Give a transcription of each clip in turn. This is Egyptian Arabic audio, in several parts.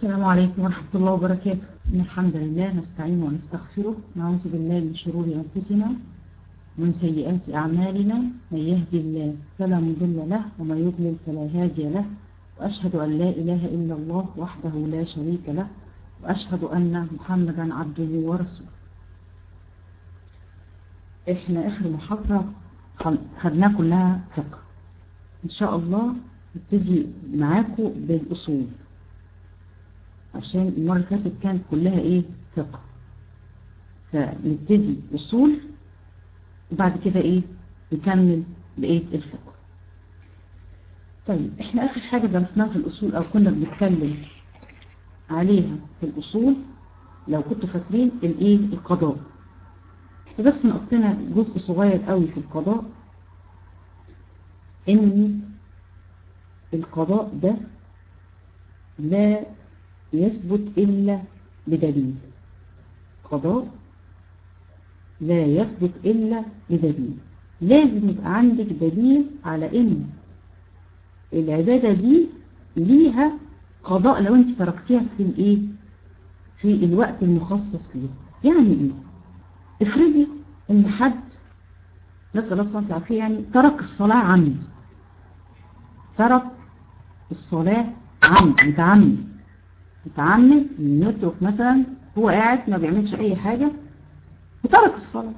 السلام عليكم ورحمة الله وبركاته إن الحمد لله نستعين ونستغفره نعوذ بالله من شرور أنفسنا ومن سيئات أعمالنا من يهدي الله فلا مضل له ومن يضلل فلا هادي له وأشهد أن لا إله إلا الله وحده لا شريك له وأشهد أن محمدا عبده ورسوله إحنا آخر محاضرة خدناها كلها فقه إن شاء الله نبتدي معاكم بالأصول عشان المرة اللي فاتت كانت كلها إيه فقه فنبتدي أصول وبعد كده إيه نكمل بقية الفقه طيب إحنا آخر حاجة درسناها في الأصول أو كنا بنتكلم عليها في الأصول لو كنتوا فاكرين الإيه القضاء احنا بس نقصنا جزء صغير قوي في القضاء ان القضاء ده لا يثبت إلا بدليل قضاء لا يثبت إلا بدليل لازم يبقى عندك دليل على ان العبادة دي ليها قضاء لو انت تركتيها في الايه في الوقت المخصص ليه يعني ايه افرضي ان حد نسأل الله سبحانه وتعالى يعني ترك الصلاة عمد ترك الصلاة عمد متعمد متعمد يترك مثلا هو قاعد ما بيعملش اي حاجة وترك الصلاة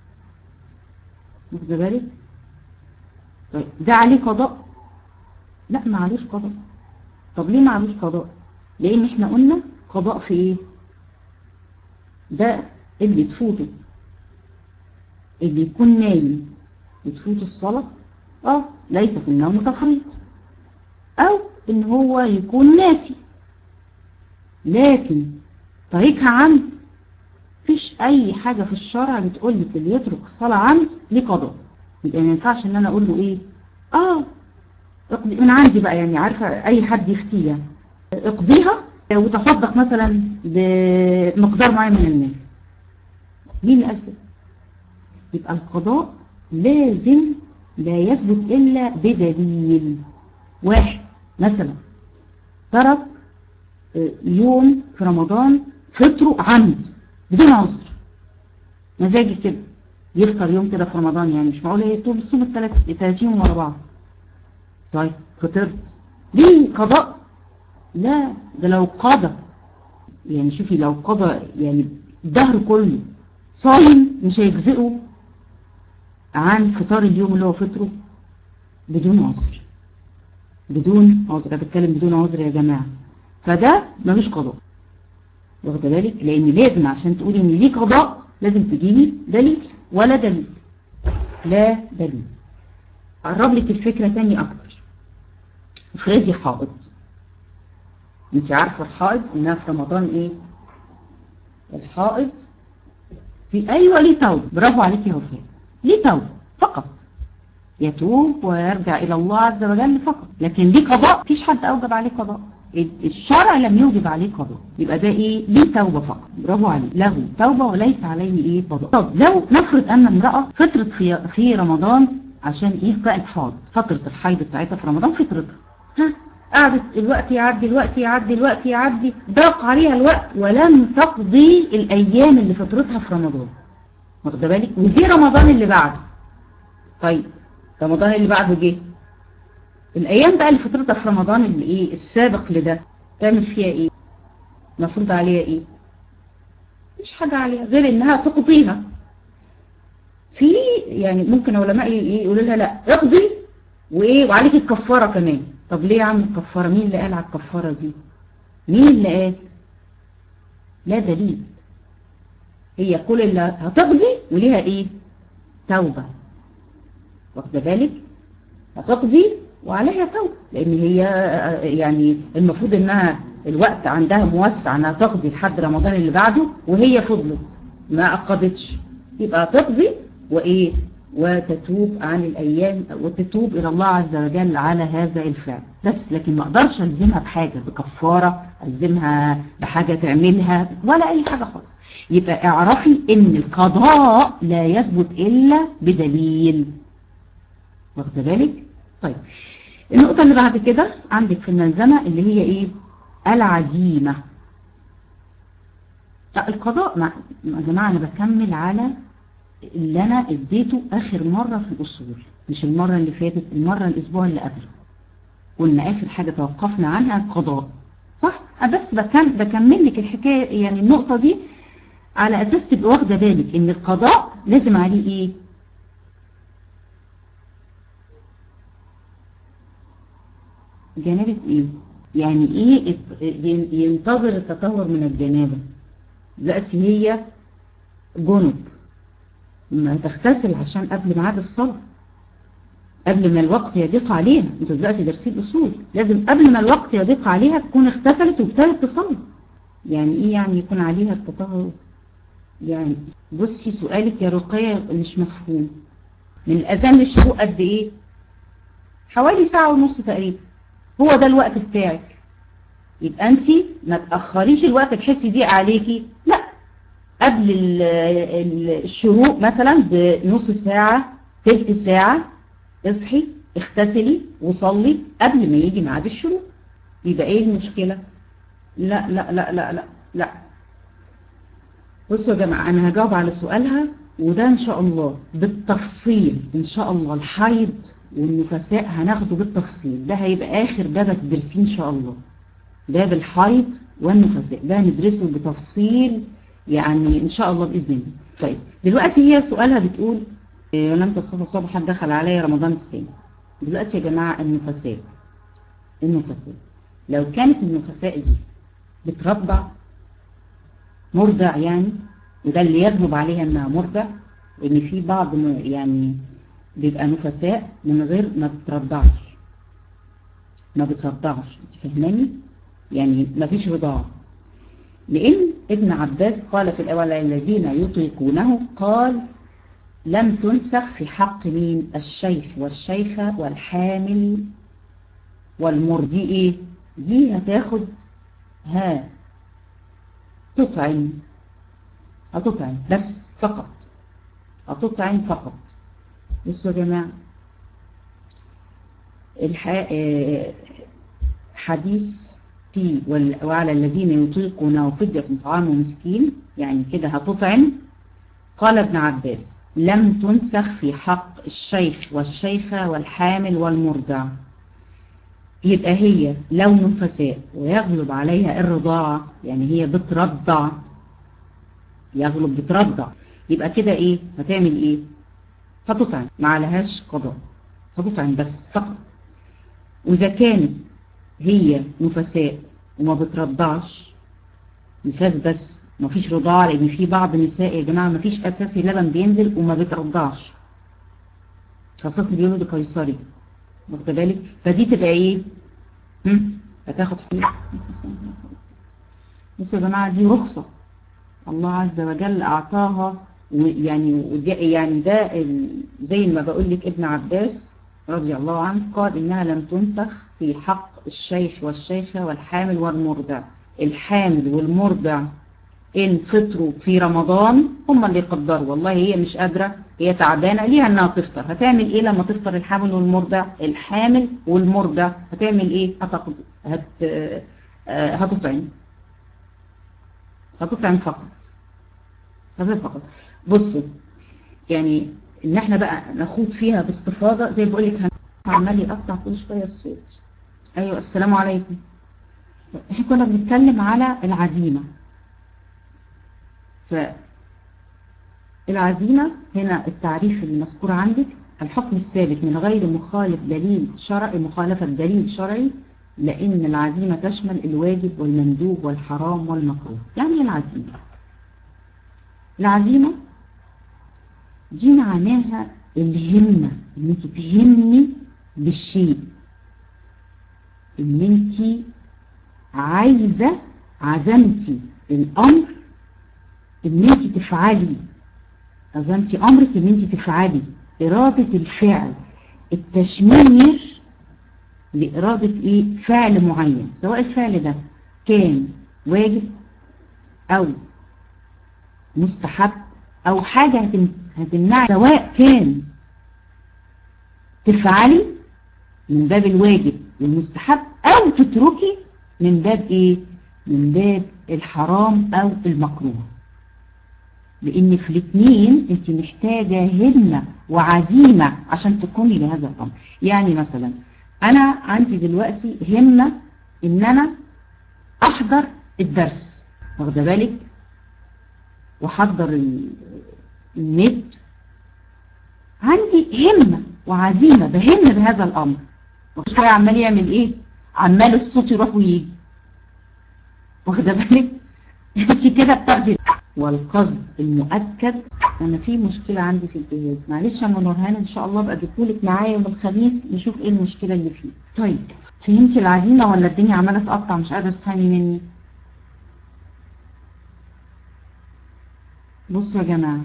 واخد بالك طيب ده عليه قضاء لا ما عليش قضاء طب ليه ما عليش قضاء لان احنا قلنا قضاء في ايه ده اللي تفوته اللي يكون نايم وتفوت الصلاة اه ليس في النوم تفريط او ان هو يكون ناسي لكن طريقها عمد فيش اي حاجة في الشرع بتقول لك اللي يترك الصلاة عمد ليه قضاء يبقى ما ينفعش ان انا اقول له ايه اه اقضي من عندي بقى يعني عارفة اي حد يفتيه يعني اقضيها وتصدق مثلا بمقدار معين من المال مين اللي قال كده يبقى القضاء لازم لا يثبت إلا بدليل واحد مثلا ترك يوم في رمضان فطره عمد بدون عذر مزاجي كده يفطر يوم كده في رمضان يعني مش معقول هي طول الصوم ال 30 يوم ورا بعض طيب فطرت ليه قضاء لا ده لو قضى يعني شوفي لو قضى يعني الدهر كله صايم مش هيجزئه عن فطار اليوم اللي هو فطره بدون عذر بدون عذر بتكلم بدون عذر يا جماعة فده ملوش قضاء واخد بالك لان لازم عشان تقولي ان ليه قضاء لازم تجيبي دليل ولا دليل لا دليل قرب لك الفكرة تاني اكتر افرضي حائض انت عارفة الحائض انها في رمضان ايه الحائض في ايوه ليه توبة برافو عليك يا وفاء ليه توبة فقط يتوب ويرجع الى الله عز وجل فقط لكن ليه قضاء مفيش حد اوجب عليه قضاء الشرع لم يوجب عليه قضاء يبقى ده ايه ليه توبة فقط برافو عليه له توبة وليس عليه ايه قضاء طب لو نفرض ان امرأة فطرت في في رمضان عشان ايه كانت حاض فترة الحيض بتاعتها في رمضان فطرتها ها قعدت الوقت يعدي الوقت يعدي الوقت يعدي ضاق عليها الوقت ولم تقضي الايام اللي فطرتها في رمضان واخده بالك ودي رمضان اللي بعده طيب رمضان اللي بعده جه الايام بقى اللي فطرتها في رمضان اللي ايه السابق لده تعمل فيها ايه المفروض عليها ايه مش حاجة عليها غير انها تقضيها في يعني ممكن علماء ايه يقولوا لها لا اقضي وايه وعليك الكفارة كمان طب ليه يا عم الكفارة مين اللي قال على الكفارة دي مين اللي قال لا دليل هي كل اللي هتقضي وليها ايه توبة واخده بالك هتقضي وعليها توبة لان هي يعني المفروض انها الوقت عندها موسع انها تقضي لحد رمضان اللي بعده وهي فضلت ما اقضتش يبقى تقضي وايه وتتوب عن الايام وتتوب الى الله عز وجل على هذا الفعل بس لكن ما اقدرش الزمها بحاجة بكفارة الزمها بحاجة تعملها ولا اي حاجة خالص يبقى اعرفي ان القضاء لا يثبت الا بدليل واخد بالك طيب النقطة اللي بعد كده عندك في الملزمة اللي هي ايه العزيمة لا القضاء مع... يا جماعة أنا بكمل على اللي أنا اديته آخر مرة في الأصول مش المرة اللي فاتت المرة الأسبوع اللي قبله قلنا آخر حاجة توقفنا عنها القضاء صح؟ أنا بس بكم... بكمل لك الحكاية يعني النقطة دي على أساس تبقى واخدة بالك إن القضاء لازم عليه إيه؟ جنابة إيه؟ يعني إيه ينتظر التطور من الجنابة دلوقتي هي جنب ما تغتسل عشان قبل ميعاد الصلاة قبل ما الوقت يضيق عليها انتوا دلوقتي دارسين الاصول لازم قبل ما الوقت يضيق عليها تكون اغتسلت وابتدت تصلي يعني ايه يعني يكون عليها التطهر يعني بصي سؤالك يا رقية مش مفهوم من الاذان للشروق قد ايه حوالي ساعة ونص تقريبا هو ده الوقت بتاعك يبقى انت ما تأخريش الوقت تحسي دي عليكي لا قبل الشروق مثلا بنص ساعة ثلث ساعة اصحي اغتسلي وصلي قبل ما يجي ميعاد الشروق يبقى ايه المشكلة لا لا لا لا لا لا بصوا يا جماعة انا هجاوب على سؤالها وده ان شاء الله بالتفصيل ان شاء الله الحيض والنفساء هناخده بالتفصيل ده هيبقى اخر باب هتدرسيه ان شاء الله باب الحيض والنفساء ده هندرسه بتفصيل يعني ان شاء الله باذن الله طيب دلوقتي هي سؤالها بتقول ولم تستطع صبحا دخل علي رمضان الثاني دلوقتي يا جماعة النفساء النفساء لو كانت النفساء دي بترضع مرضع يعني وده اللي يغلب عليها انها مرضع ان في بعض يعني بيبقى نفساء من غير ما بترضعش ما بترضعش فهماني يعني ما فيش رضاعة لان ابن عباس قال في الاول الذين يطيقونه قال لم تنسخ في حق مين الشيخ والشيخة والحامل والمرضي ايه دي هتاخد ها تطعم هتطعم بس فقط هتطعم فقط بصوا يا جماعة الح... حديث في وعلى الذين يطيقونه فدية طعام مسكين يعني كده هتطعم قال ابن عباس لم تنسخ في حق الشيخ والشيخة والحامل والمرضع يبقى هي لو نفساء ويغلب عليها الرضاعة يعني هي بترضع يغلب بترضع يبقى كده ايه هتعمل ايه هتطعم ما عليهاش قضاء هتطعم بس فقط واذا كانت هي نفساء وما بترضعش نفاس بس ما فيش رضاعة لان في بعض النساء يا جماعة ما فيش اساسي لبن بينزل وما بترضعش خاصة بيولد قيصري واخد بالك فدي تبقى ايه هم؟ هتاخد حلول بصوا يا جماعة دي رخصة الله عز وجل اعطاها ويعني يعني ده زي ما بقول لك ابن عباس رضي الله عنه قال انها لم تنسخ في حق الشيخ والشيخة والحامل والمرضع الحامل والمرضع إن فطروا في رمضان هم اللي يقدروا والله هي مش قادرة هي تعبانة ليها انها تفطر هتعمل ايه لما تفطر الحامل والمرضع الحامل والمرضع هتعمل ايه هتقضي هت هتطعم هتطعم فقط هتطعم فقط بصوا يعني ان احنا بقى نخوض فيها باستفاضة زي بقول لك عمال يقطع كل شوية الصوت ايوه السلام عليكم احنا كنا بنتكلم على العزيمة فالعزيمة هنا التعريف المذكور عندك الحكم الثابت من غير مخالف دليل شرعي مخالفة دليل شرعي لأن العزيمة تشمل الواجب والمندوب والحرام والمكروه يعني العزيمة العزيمة دي معناها الهمة ان انت تهمي بالشيء ان انت عايزة عزمتي الامر ان انت تفعلي عزمتي امرك ان انت تفعلي ارادة الفعل التشمير لارادة ايه فعل معين سواء الفعل ده كان واجب او مستحب او حاجة هتمنع سواء كان تفعلي من باب الواجب والمستحب او تتركي من باب ايه من باب الحرام او المكروه لان في الاثنين انت محتاجة همة وعزيمة عشان تقومي بهذا الامر يعني مثلا انا عندي دلوقتي همة ان انا احضر الدرس واخده بالك واحضر النت عندي همة وعزيمة بهم بهذا الامر شوية عمال يعمل ايه عمال الصوت يروح ويجي واخده بالك انت كده بتاخدي والقصد المؤكد انا في مشكلة عندي في الجهاز معلش يا نورهان ان شاء الله بقى ادخلك معايا يوم الخميس نشوف ايه المشكلة اللي فيه طيب فهمتي العزيمة ولا الدنيا عمالة تقطع مش قادرة تفهمي مني بصوا يا جماعة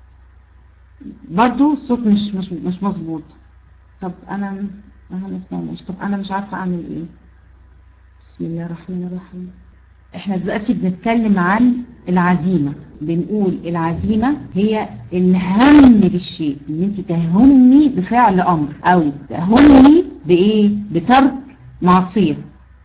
برضو الصوت مش مش مش مظبوط طب انا انا ما سمعناش طب انا مش عارفة اعمل ايه بسم الله الرحمن الرحيم احنا دلوقتي بنتكلم عن العزيمة بنقول العزيمة هي الهم بالشيء ان انت تهمي بفعل امر او تهمي بايه بترك معصية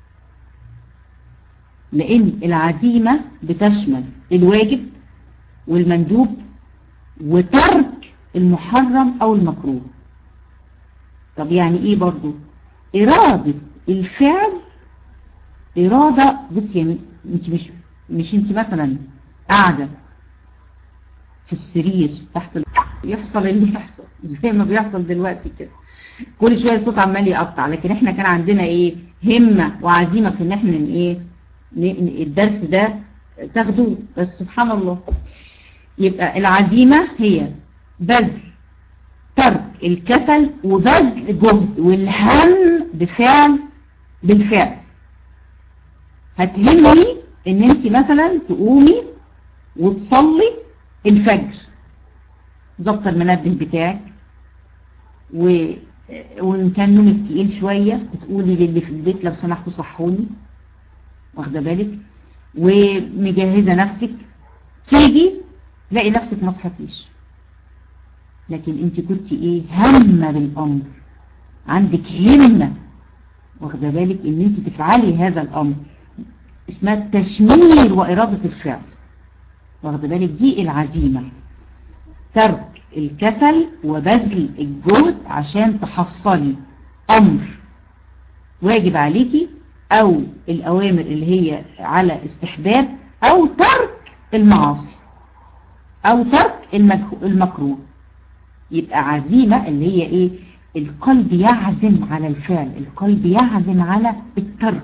لان العزيمة بتشمل الواجب والمندوب وترك المحرم او المكروه طب يعني ايه برضو ارادة الفعل ارادة بس يعني انت مش مش انت مثلا قاعدة في السرير تحت ال... يحصل اللي يحصل زي ما بيحصل دلوقتي كده كل شوية الصوت عمال يقطع لكن احنا كان عندنا ايه همة وعزيمة في ان احنا ايه الدرس ده تاخدوه بس سبحان الله يبقى العزيمة هي بذل ترك الكسل وبذل جهد والهم بفعل بالفعل هتهمني ان انت مثلا تقومي وتصلي الفجر ظبط المنبه بتاعك و... وان كان نومك تقيل شوية بتقولي للي في البيت لو سمحتوا صحوني واخده بالك ومجهزة نفسك تيجي تلاقي نفسك ما صحتيش لكن انت كنت ايه همة بالامر عندك همة واخده بالك ان انت تفعلي هذا الامر اسمها التشمير وإرادة الفعل واخد بالك دي العزيمة ترك الكسل وبذل الجهد عشان تحصلي أمر واجب عليكي أو الأوامر اللي هي على استحباب أو ترك المعاصي أو ترك المكروه يبقى عزيمة اللي هي إيه القلب يعزم على الفعل القلب يعزم على الترك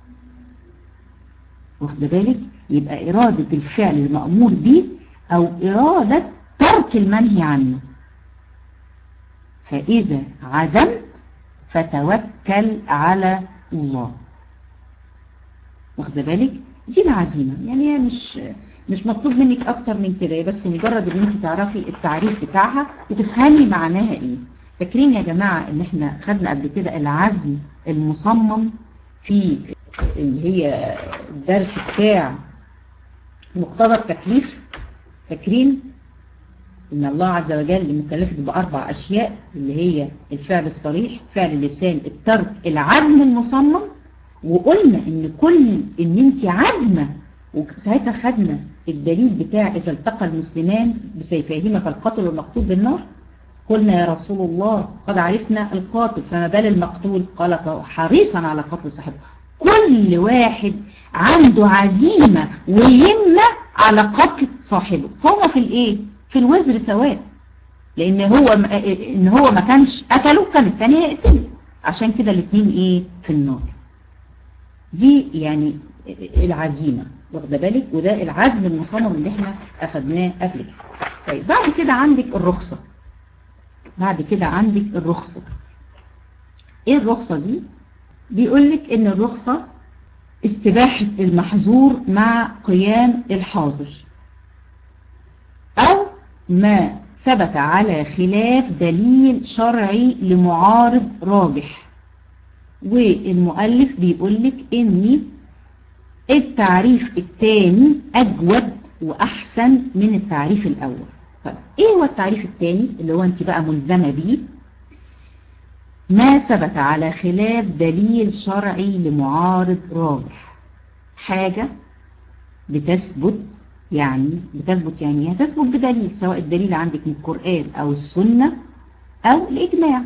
واخد بالك يبقى إرادة الفعل المأمور به أو إرادة ترك المنهي عنه فإذا عزمت فتوكل على الله واخد بالك دي العزيمة يعني هي مش مش مطلوب منك أكتر من كده بس مجرد ان انت تعرفي التعريف بتاعها وتفهمي معناها ايه فاكرين يا جماعة ان احنا خدنا قبل كده العزم المصمم في اللي هي الدرس بتاع مقتضى التكليف فاكرين ان الله عز وجل مكلف باربع اشياء اللي هي الفعل الصريح فعل اللسان الترك العزم المصمم وقلنا ان كل ان انت عزمة وساعتها خدنا الدليل بتاع اذا التقى المسلمان بسيفيهما فالقاتل والمقتول بالنار قلنا يا رسول الله قد عرفنا القاتل فما بال المقتول قال حريصا على قتل صاحبه كل واحد عنده عزيمة ويمة على قتل صاحبه فهو في الايه في الوزر سواء لان هو ان هو ما كانش قتله كان الثاني هيقتله عشان كده الاثنين ايه في النار دي يعني العزيمة واخده بالك وده العزم المصمم اللي احنا اخدناه قبل كده طيب بعد كده عندك الرخصة بعد كده عندك الرخصة ايه الرخصة دي بيقولك ان الرخصة استباحة المحظور مع قيام الحاضر او ما ثبت على خلاف دليل شرعي لمعارض راجح والمؤلف بيقولك ان التعريف الثاني اجود واحسن من التعريف الاول طيب ايه هو التعريف الثاني اللي هو انت بقى ملزمة بيه ما ثبت على خلاف دليل شرعي لمعارض راجح حاجة بتثبت يعني بتثبت يعني هتثبت بدليل سواء الدليل عندك من القرآن أو السنة أو الإجماع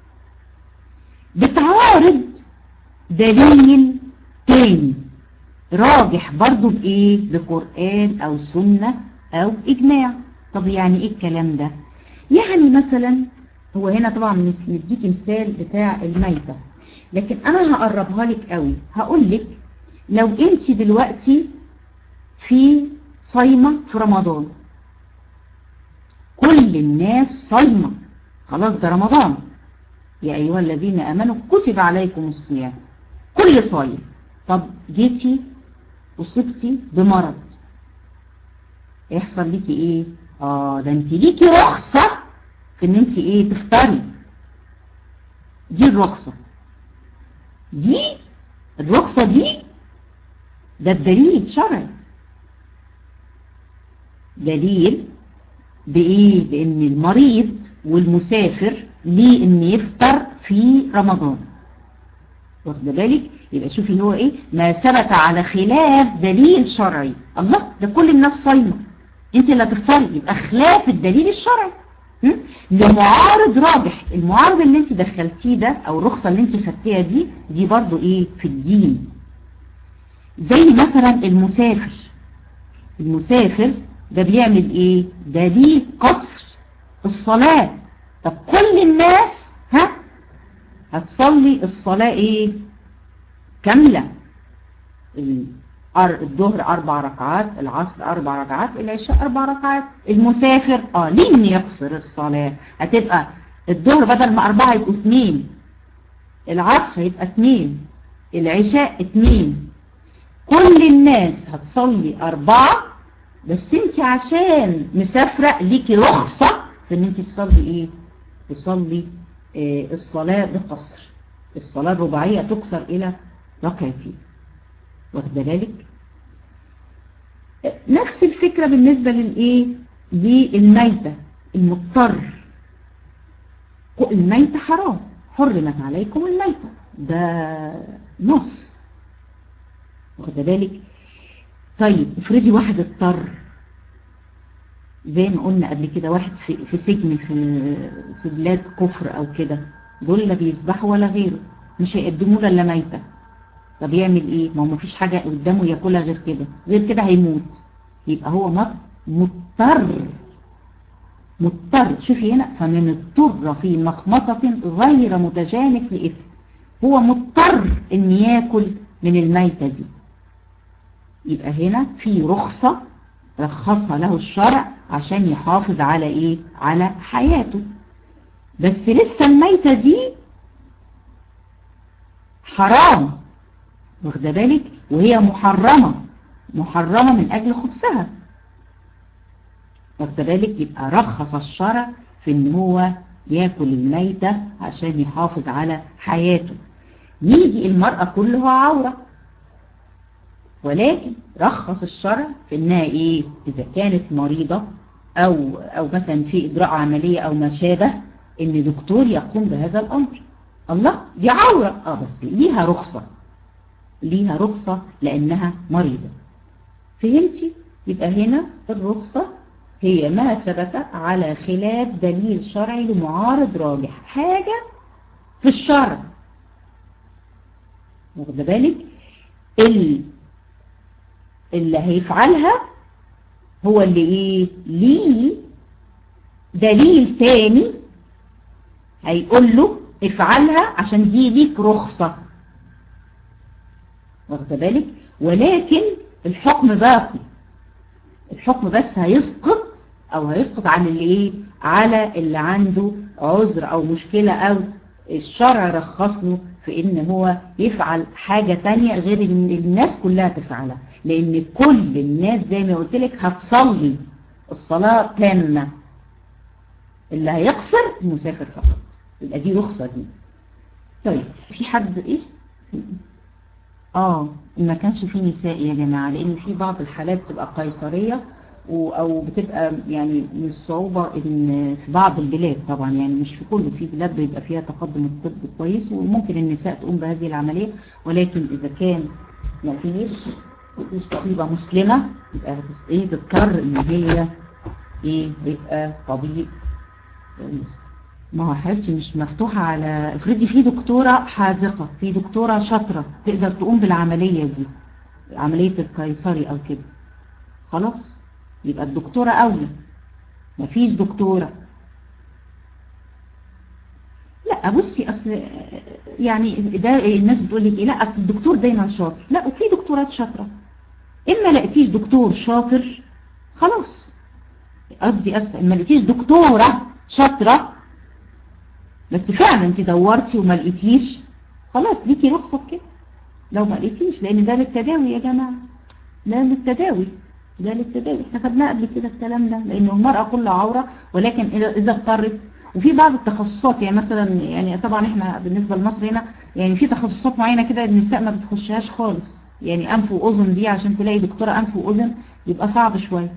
بتعارض دليل تاني راجح برضو بإيه بقرآن أو سنة أو إجماع طب يعني إيه الكلام ده يعني مثلا هو هنا طبعا نديك مثال بتاع الميتة لكن أنا هقربها لك قوي هقول لك لو أنت دلوقتي في صايمة في رمضان كل الناس صايمة خلاص ده رمضان يا أيها الذين أمنوا كتب عليكم الصيام كل صايم طب جيتي وصبتي بمرض يحصل ليكي ايه اه ده انت ليكي رخصة في ان انت ايه تفطري دي الرخصة دي الرخصة دي ده الدليل شرعي دليل بايه بان المريض والمسافر ليه ان يفطر في رمضان واخد بالك يبقى شوفي هو ايه ما ثبت على خلاف دليل شرعي الله ده كل الناس صايمه انت اللي هتفطري يبقى خلاف الدليل الشرعي لمعارض راجح المعارض اللي انت دخلتيه ده او الرخصة اللي انت خدتيها دي دي برضو ايه في الدين زي مثلا المسافر المسافر ده بيعمل ايه ده ليه قصر الصلاة طب كل الناس ها هتصلي الصلاة ايه كاملة الظهر اربع ركعات العصر اربع ركعات العشاء اربع ركعات المسافر اه ليه ان يقصر الصلاة هتبقى الظهر بدل ما اربعة يبقوا اثنين العصر يبقى اثنين العشاء اثنين كل الناس هتصلي اربعة بس انت عشان مسافرة ليكي رخصة في ان انت تصلي ايه تصلي آه الصلاة بقصر الصلاة الرباعية تكسر الى ركعتين واخد بالك نفس الفكرة بالنسبة للايه للميتة المضطر الميتة حرام حرمت عليكم الميتة ده نص واخد بالك طيب افرضي واحد اضطر زي ما قلنا قبل كده واحد في, في سجن في, في بلاد كفر او كده دول لا بيسبحوا ولا غيره مش هيقدموا له الا ميته طب يعمل ايه ما هو مفيش حاجة قدامه ياكلها غير كده غير كده هيموت يبقى هو مضطر مضطر شوفي هنا فمن اضطر في مخمصة غير متجانف لإثم هو مضطر ان ياكل من الميتة دي يبقى هنا في رخصة رخصها له الشرع عشان يحافظ على ايه على حياته بس لسه الميتة دي حرام واخده بالك وهي محرمة محرمة من أجل خبثها واخده بالك يبقى رخص الشرع في ان هو ياكل الميتة عشان يحافظ على حياته يجي المرأة كلها عورة ولكن رخص الشرع في انها ايه اذا كانت مريضة او او مثلا في اجراء عملية او ما شابه ان دكتور يقوم بهذا الامر الله دي عورة اه بس ليها رخصة ليها رخصة لأنها مريضة فهمتي؟ يبقى هنا الرخصة هي ما ثبت على خلاف دليل شرعي لمعارض راجح حاجة في الشرع واخد بالك ال... اللي هيفعلها هو اللي ايه ليه دليل تاني هيقول له افعلها عشان دي ليك رخصة واخد بالك ولكن الحكم باقي الحكم بس هيسقط او هيسقط عن اللي ايه على اللي عنده عذر او مشكلة او الشرع رخص له في ان هو يفعل حاجة تانية غير ان الناس كلها تفعلها لان كل الناس زي ما قلت لك هتصلي الصلاة تامة اللي هيقصر المسافر فقط يبقى دي رخصة دي طيب في حد ايه اه ما كانش فيه نساء يا جماعة لان في بعض الحالات بتبقى قيصرية او بتبقى يعني من الصعوبة ان في بعض البلاد طبعا يعني مش في كل في بلاد بيبقى فيها تقدم الطب كويس وممكن النساء تقوم بهذه العملية ولكن اذا كان ما فيش مش طبيبة مسلمة يبقى ايه تضطر ان هي ايه يبقى طبيب ما هو حالتي مش مفتوحة على افرضي في دكتورة حاذقة في دكتورة شاطرة تقدر تقوم بالعملية دي عملية القيصري او كده خلاص يبقى الدكتورة اولى مفيش دكتورة لا بصي اصل يعني ده الناس بتقول لك ايه لا اصل الدكتور دايما شاطر لا وفي دكتورات شاطرة اما لقيتيش دكتور شاطر خلاص قصدي اصل اما لقيتيش دكتورة شاطرة بس فعلا انت دورتي وما لقيتيش خلاص ليكي رخصة كده لو ما لقيتيش لان ده للتداوي يا جماعة ده للتداوي ده للتداوي احنا خدناه قبل كده الكلام ده لان المرأة كلها عورة ولكن اذا اضطرت وفي بعض التخصصات يعني مثلا يعني طبعا احنا بالنسبة لمصر هنا يعني في تخصصات معينة كده النساء ما بتخشهاش خالص يعني انف واذن دي عشان تلاقي دكتورة انف واذن يبقى صعب شوية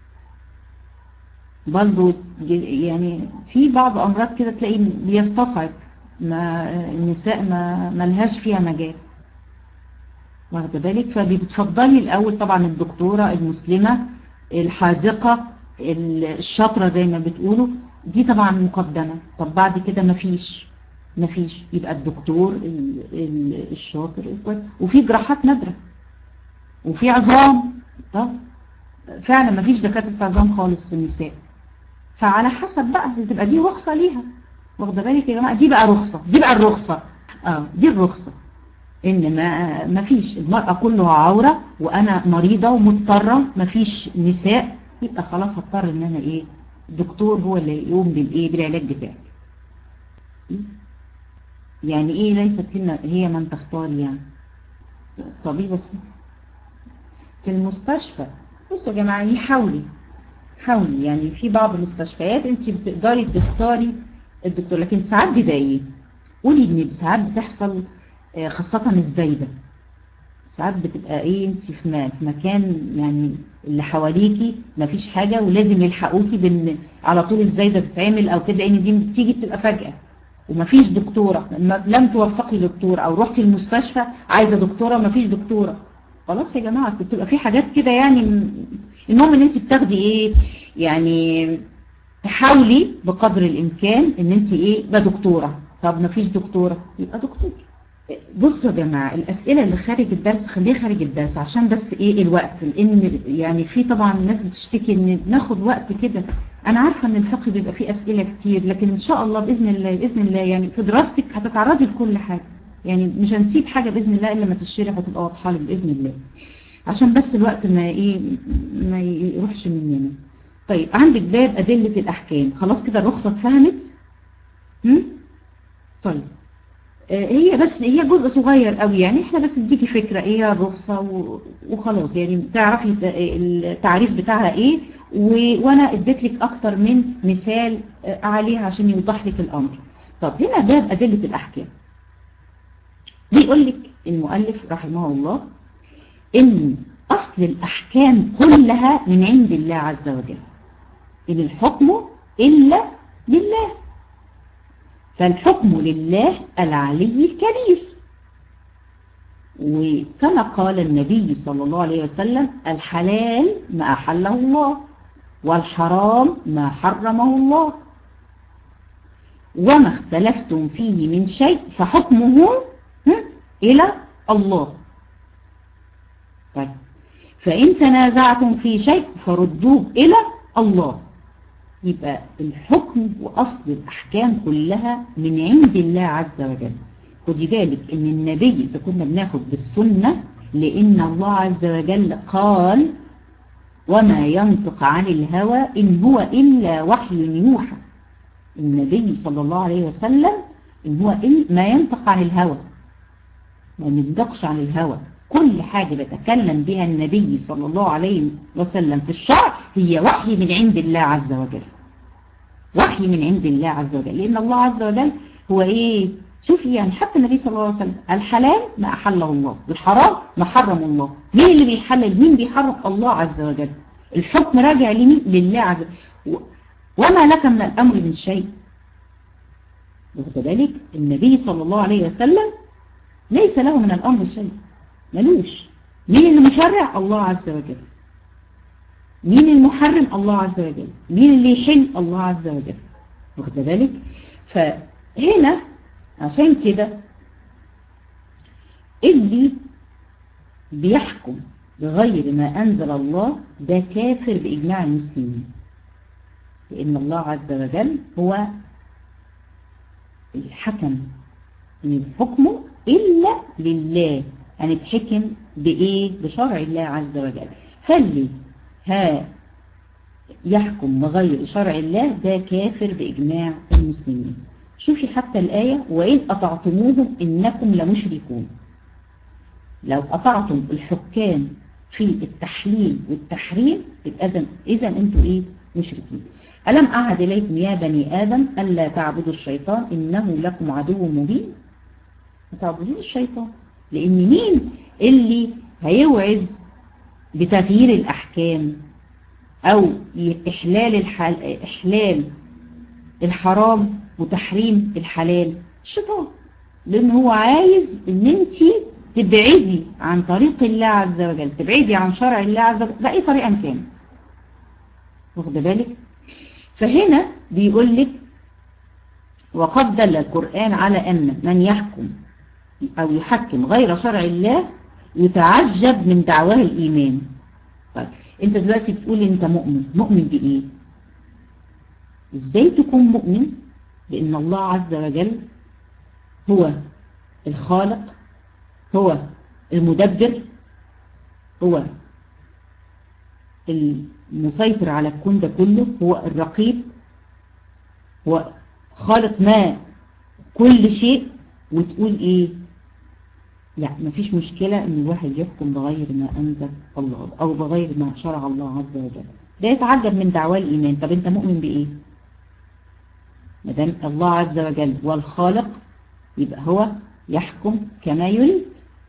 برضه يعني في بعض امراض كده تلاقي بيستصعب ما النساء ما ملهاش فيها مجال واخده بالك فبتفضلي الاول طبعا الدكتورة المسلمة الحاذقة الشاطرة زي ما بتقولوا دي طبعا مقدمة طب بعد كده مفيش مفيش يبقى الدكتور الشاطر وفي جراحات نادرة وفي عظام طب فعلا مفيش دكاترة عظام خالص في النساء فعلى حسب بقى تبقى دي رخصة ليها واخده بالك يا جماعة دي بقى رخصة دي بقى الرخصة اه دي الرخصة ان ما مفيش المرأة كلها عورة وانا مريضة ومضطرة مفيش نساء يبقى خلاص هضطر ان انا ايه الدكتور هو اللي يقوم بالايه بالعلاج بتاعك يعني ايه ليست هنا هي من تختار يعني طبيبة في المستشفى بصوا يا جماعة حاولي حاولي يعني في بعض المستشفيات انت بتقدري تختاري الدكتور لكن ساعات بيبقى ايه قولي ان ساعات بتحصل خاصة الزايدة ساعات بتبقى ايه انت في مكان يعني اللي حواليكي مفيش حاجة ولازم يلحقوكي بان على طول الزايدة تتعمل او كده ان دي بتيجي بتبقى فجأة ومفيش دكتورة لم توفقي دكتورة او رحتي المستشفى عايزة دكتورة مفيش دكتورة خلاص يا جماعة بتبقى في حاجات كده يعني المهم ان انت بتاخدي ايه يعني تحاولي بقدر الامكان ان انت ايه بقى دكتورة طب مفيش دكتورة يبقى دكتور بصوا يا جماعة الأسئلة اللي خارج الدرس خليها خارج الدرس عشان بس إيه الوقت لأن يعني في طبعا الناس بتشتكي إن بناخد وقت كده أنا عارفة إن الفقه بيبقى فيه أسئلة كتير لكن إن شاء الله بإذن الله بإذن الله يعني في دراستك هتتعرضي لكل حاجة يعني مش هنسيب حاجة بإذن الله إلا ما تشرح وتبقى واضحة لك بإذن الله عشان بس الوقت ما إيه ما يروحش مننا طيب عندك باب أدلة الأحكام خلاص كده الرخصة اتفهمت هم؟ طيب هي بس هي جزء صغير قوي يعني احنا بس نديكي فكرة ايه الرخصة وخلاص يعني تعرفي التعريف بتاعها ايه وانا اديت لك اكتر من مثال عليها عشان يوضح لك الامر طب هنا باب ادلة الاحكام بيقول لك المؤلف رحمه الله ان اصل الاحكام كلها من عند الله عز وجل ان الحكم الا لله فالحكم لله العلي الكبير وكما قال النبي صلى الله عليه وسلم الحلال ما أحله الله والحرام ما حرمه الله وما اختلفتم فيه من شيء فحكمه إلى الله طيب فإن تنازعتم في شيء فردوه إلى الله يبقى الحكم وأصل الأحكام كلها من عند الله عز وجل خدي بالك ان النبي إذا كنا بناخد بالسنة لأن الله عز وجل قال وما ينطق عن الهوى إن هو إلا وحي يوحى النبي صلى الله عليه وسلم إن هو إلا ما ينطق عن الهوى ما ينطقش عن الهوى كل حاجة بتكلم بها النبي صلى الله عليه وسلم في الشرع هي وحي من عند الله عز وجل وحي من عند الله عز وجل لأن الله عز وجل هو إيه شوفي يعني حتى النبي صلى الله عليه وسلم الحلال ما أحله الله الحرام ما حرم الله مين اللي بيحلل مين بيحرم الله عز وجل الحكم راجع لمين لله عز وجل وما لك من الأمر من شيء وكذلك النبي صلى الله عليه وسلم ليس له من الأمر شيء ملوش مين اللي مشرع الله عز وجل مين المحرم الله عز وجل مين اللي يحل الله عز وجل واخد بالك فهنا عشان كده اللي بيحكم بغير ما أنزل الله ده كافر بإجماع المسلمين لأن الله عز وجل هو الحكم من حكمه إلا لله هنتحكم بإيه بشرع الله عز وجل فاللي ها يحكم بغير شرع الله ده كافر بإجماع المسلمين شوفي حتى الآية وإن أطعتموهم إنكم لمشركون لو أطعتم الحكام في التحليل والتحريم إذا إذا أنتم إيه مشركين ألم أعد إليكم يا بني آدم ألا تعبدوا الشيطان إنه لكم عدو مبين ما تعبدوش الشيطان لأن مين اللي هيوعز بتغيير الأحكام أو إحلال, الحل... إحلال الحرام وتحريم الحلال الشيطان لأن هو عايز ان انت تبعدي عن طريق الله عز وجل تبعدي عن شرع الله عز وجل بأي طريقة كانت واخد بالك فهنا بيقول لك وقد دل القرآن على أن من يحكم أو يحكم غير شرع الله يتعجب من دعواه الإيمان طيب انت دلوقتي بتقول انت مؤمن مؤمن بإيه ازاي تكون مؤمن بأن الله عز وجل هو الخالق هو المدبر هو المسيطر على الكون ده كله هو الرقيب هو خالق ما كل شيء وتقول ايه لا مفيش مشكلة ان الواحد يحكم بغير ما انزل الله او بغير ما شرع الله عز وجل ده يتعجب من دعوى الايمان طب انت مؤمن بايه مدام الله عز وجل هو الخالق يبقى هو يحكم كما يريد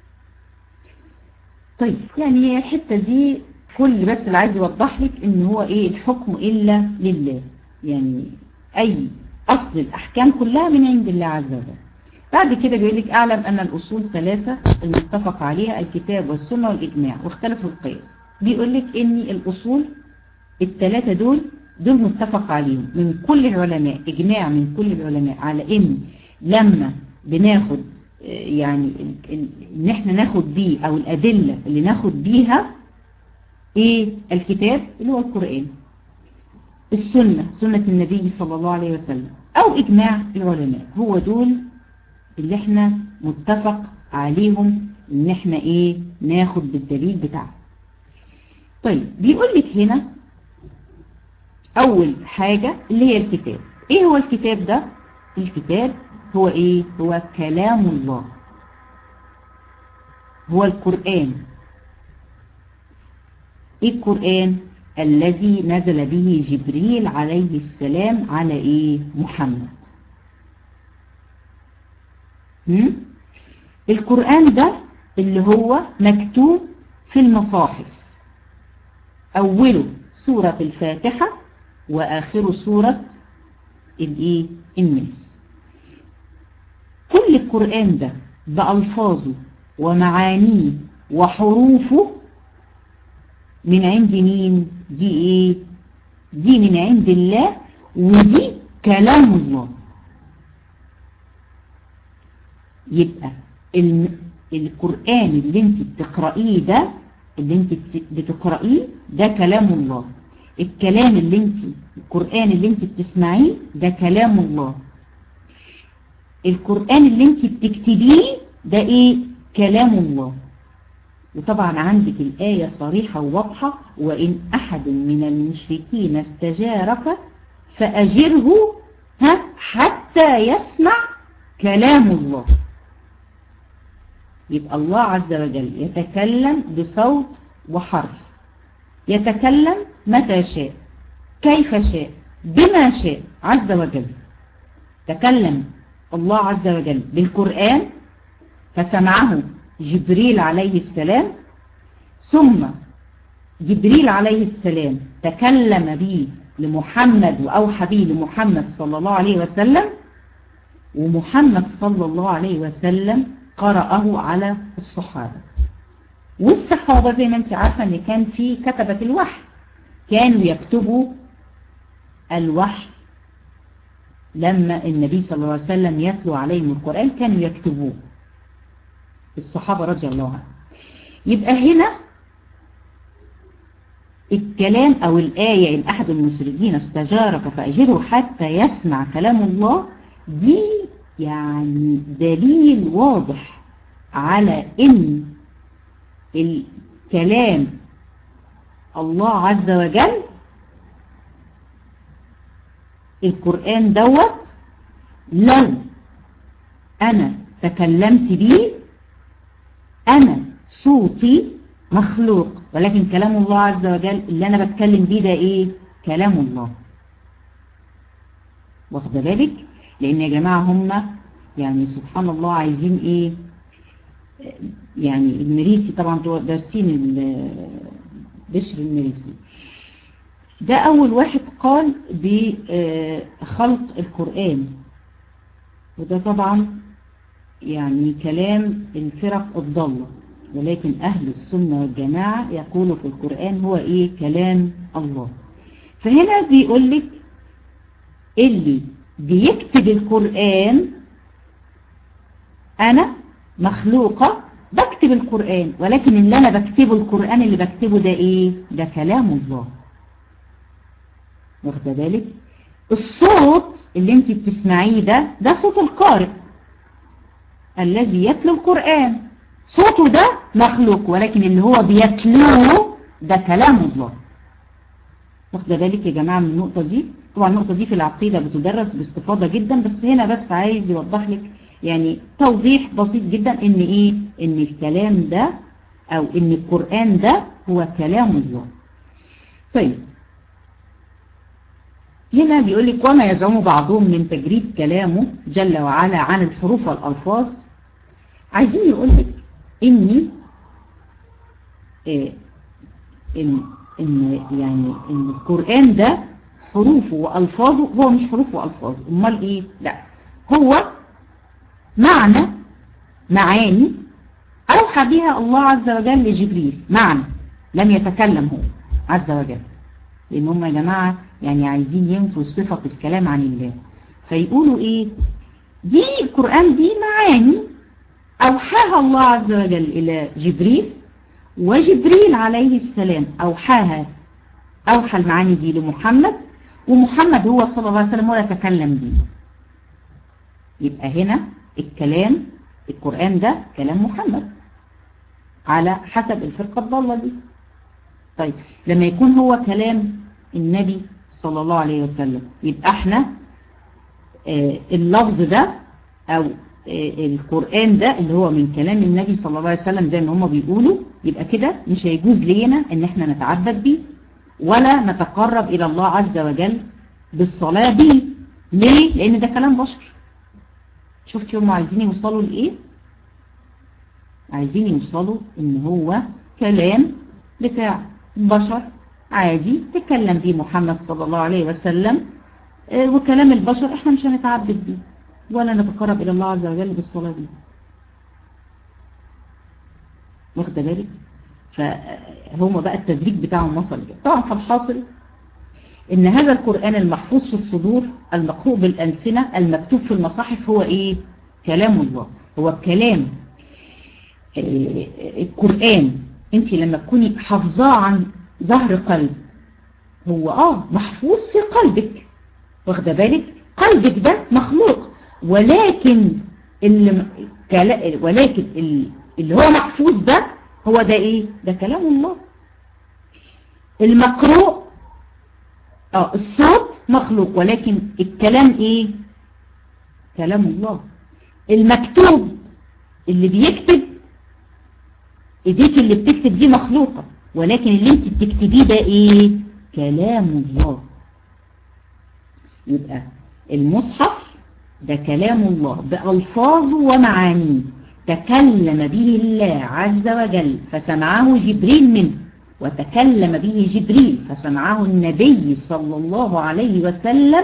طيب يعني الحتة دي كل بس اللي عايز يوضح لك ان هو ايه الحكم الا لله يعني اي اصل الاحكام كلها من عند الله عز وجل بعد كده بيقول لك اعلم ان الاصول ثلاثة المتفق عليها الكتاب والسنة والاجماع واختلفوا القياس بيقول لك ان الاصول الثلاثة دول دول متفق عليهم من كل العلماء اجماع من كل العلماء على ان لما بناخد يعني ان احنا ناخد بيه او الادلة اللي ناخد بيها ايه الكتاب اللي هو القرآن السنة سنة النبي صلى الله عليه وسلم او اجماع العلماء هو دول اللي احنا متفق عليهم ان احنا ايه ناخد بالدليل بتاعه طيب بيقول لك هنا اول حاجة اللي هي الكتاب ايه هو الكتاب ده الكتاب هو ايه هو كلام الله هو القرآن ايه القرآن الذي نزل به جبريل عليه السلام على ايه محمد هم؟ القرآن ده اللي هو مكتوب في المصاحف اوله سورة الفاتحة واخره سورة الايه الناس كل القرآن ده بألفاظه ومعانيه وحروفه من عند مين دي ايه دي من عند الله ودي كلام الله يبقى القرآن اللي انت بتقرأيه ده اللي انت بتقرأيه ده كلام الله الكلام اللي انت القرآن اللي انت بتسمعيه ده كلام الله القرآن اللي انت بتكتبيه ده ايه كلام الله وطبعا عندك الآية صريحة وواضحة وإن أحد من المشركين استجارك فأجره ها حتى يسمع كلام الله يبقى الله عز وجل يتكلم بصوت وحرف يتكلم متى شاء كيف شاء بما شاء عز وجل تكلم الله عز وجل بالقرآن فسمعه جبريل عليه السلام ثم جبريل عليه السلام تكلم به لمحمد وأوحى به لمحمد صلى الله عليه وسلم ومحمد صلى الله عليه وسلم قرأه على الصحابة والصحابة زي ما انت عارفة ان كان في كتبة الوحي كانوا يكتبوا الوحي لما النبي صلى الله عليه وسلم يتلو عليهم القرآن كانوا يكتبوه الصحابة رضي الله عنهم يبقى هنا الكلام أو الآية إن أحد المسرجين استجارك فأجره حتى يسمع كلام الله دي يعني دليل واضح على إن الكلام الله عز وجل القرآن دوت لو أنا تكلمت بيه أنا صوتي مخلوق ولكن كلام الله عز وجل اللي أنا بتكلم بيه ده إيه كلام الله واخد بالك لأن يا جماعة هم يعني سبحان الله عايزين إيه يعني المريسي طبعا دارسين بشر المريسي ده أول واحد قال بخلق القرآن وده طبعا يعني كلام الفرق الضالة ولكن أهل السنة والجماعة يقولوا في القرآن هو إيه كلام الله فهنا بيقول لك اللي بيكتب القرآن أنا مخلوقة بكتب القرآن ولكن اللي أنا بكتبه القرآن اللي بكتبه ده إيه ده كلام الله واخد بالك الصوت اللي انت بتسمعيه ده ده صوت القارئ الذي يتلو القرآن صوته ده مخلوق ولكن اللي هو بيتلوه ده كلام الله واخد بالك يا جماعة من النقطة دي طبعا النقطة دي في العقيدة بتدرس باستفاضة جدا بس هنا بس عايز يوضح لك يعني توضيح بسيط جدا ان ايه ان الكلام ده او ان القرآن ده هو كلام الله طيب هنا بيقول لك وما يزعم بعضهم من تجريد كلامه جل وعلا عن الحروف والألفاظ عايزين يقول لك إني إيه إن, إن يعني إن القرآن ده حروفه وألفاظه هو مش حروف وألفاظ أمال إيه لا هو معنى معاني أوحى بها الله عز وجل لجبريل معنى لم يتكلم هو عز وجل لأن هم يا جماعة يعني عايزين ينفوا صفة الكلام عن الله فيقولوا ايه دي القرآن دي معاني أوحاها الله عز وجل إلى جبريل وجبريل عليه السلام أوحاها أوحى المعاني دي لمحمد ومحمد هو صلى الله عليه وسلم ولا تكلم به يبقى هنا الكلام القرآن ده كلام محمد على حسب الفرقة الضالة دي طيب لما يكون هو كلام النبي صلى الله عليه وسلم يبقى احنا اه اللفظ ده او اه القرآن ده اللي هو من كلام النبي صلى الله عليه وسلم زي ما هم بيقولوا يبقى كده مش هيجوز لينا ان احنا نتعبد بيه ولا نتقرب الى الله عز وجل بالصلاة بيه ليه؟ لان ده كلام بشر شفتي هم عايزين يوصلوا لايه عايزين يوصلوا ان هو كلام بتاع بشر عادي تكلم بيه محمد صلى الله عليه وسلم وكلام البشر احنا مش هنتعبد بيه ولا نتقرب الى الله عز وجل بالصلاة بيه واخد بالك فهم بقى التدريج بتاعهم وصل طبعا فالحاصل ان هذا القرآن المحفوظ في الصدور المقروء بالألسنة المكتوب في المصاحف هو ايه كلام الله هو كلام القرآن انت لما تكوني حافظاه عن ظهر قلب هو اه محفوظ في قلبك واخده بالك قلبك ده مخلوق ولكن اللي ولكن اللي هو محفوظ ده هو ده ايه ده كلام الله المقروء اه الصوت مخلوق ولكن الكلام ايه كلام الله المكتوب اللي بيكتب ايديك اللي بتكتب دي مخلوقة ولكن اللي انت بتكتبيه ده ايه كلام الله يبقى المصحف ده كلام الله بألفاظه ومعانيه تكلم به الله عز وجل فسمعه جبريل منه وتكلم به جبريل فسمعه النبي صلى الله عليه وسلم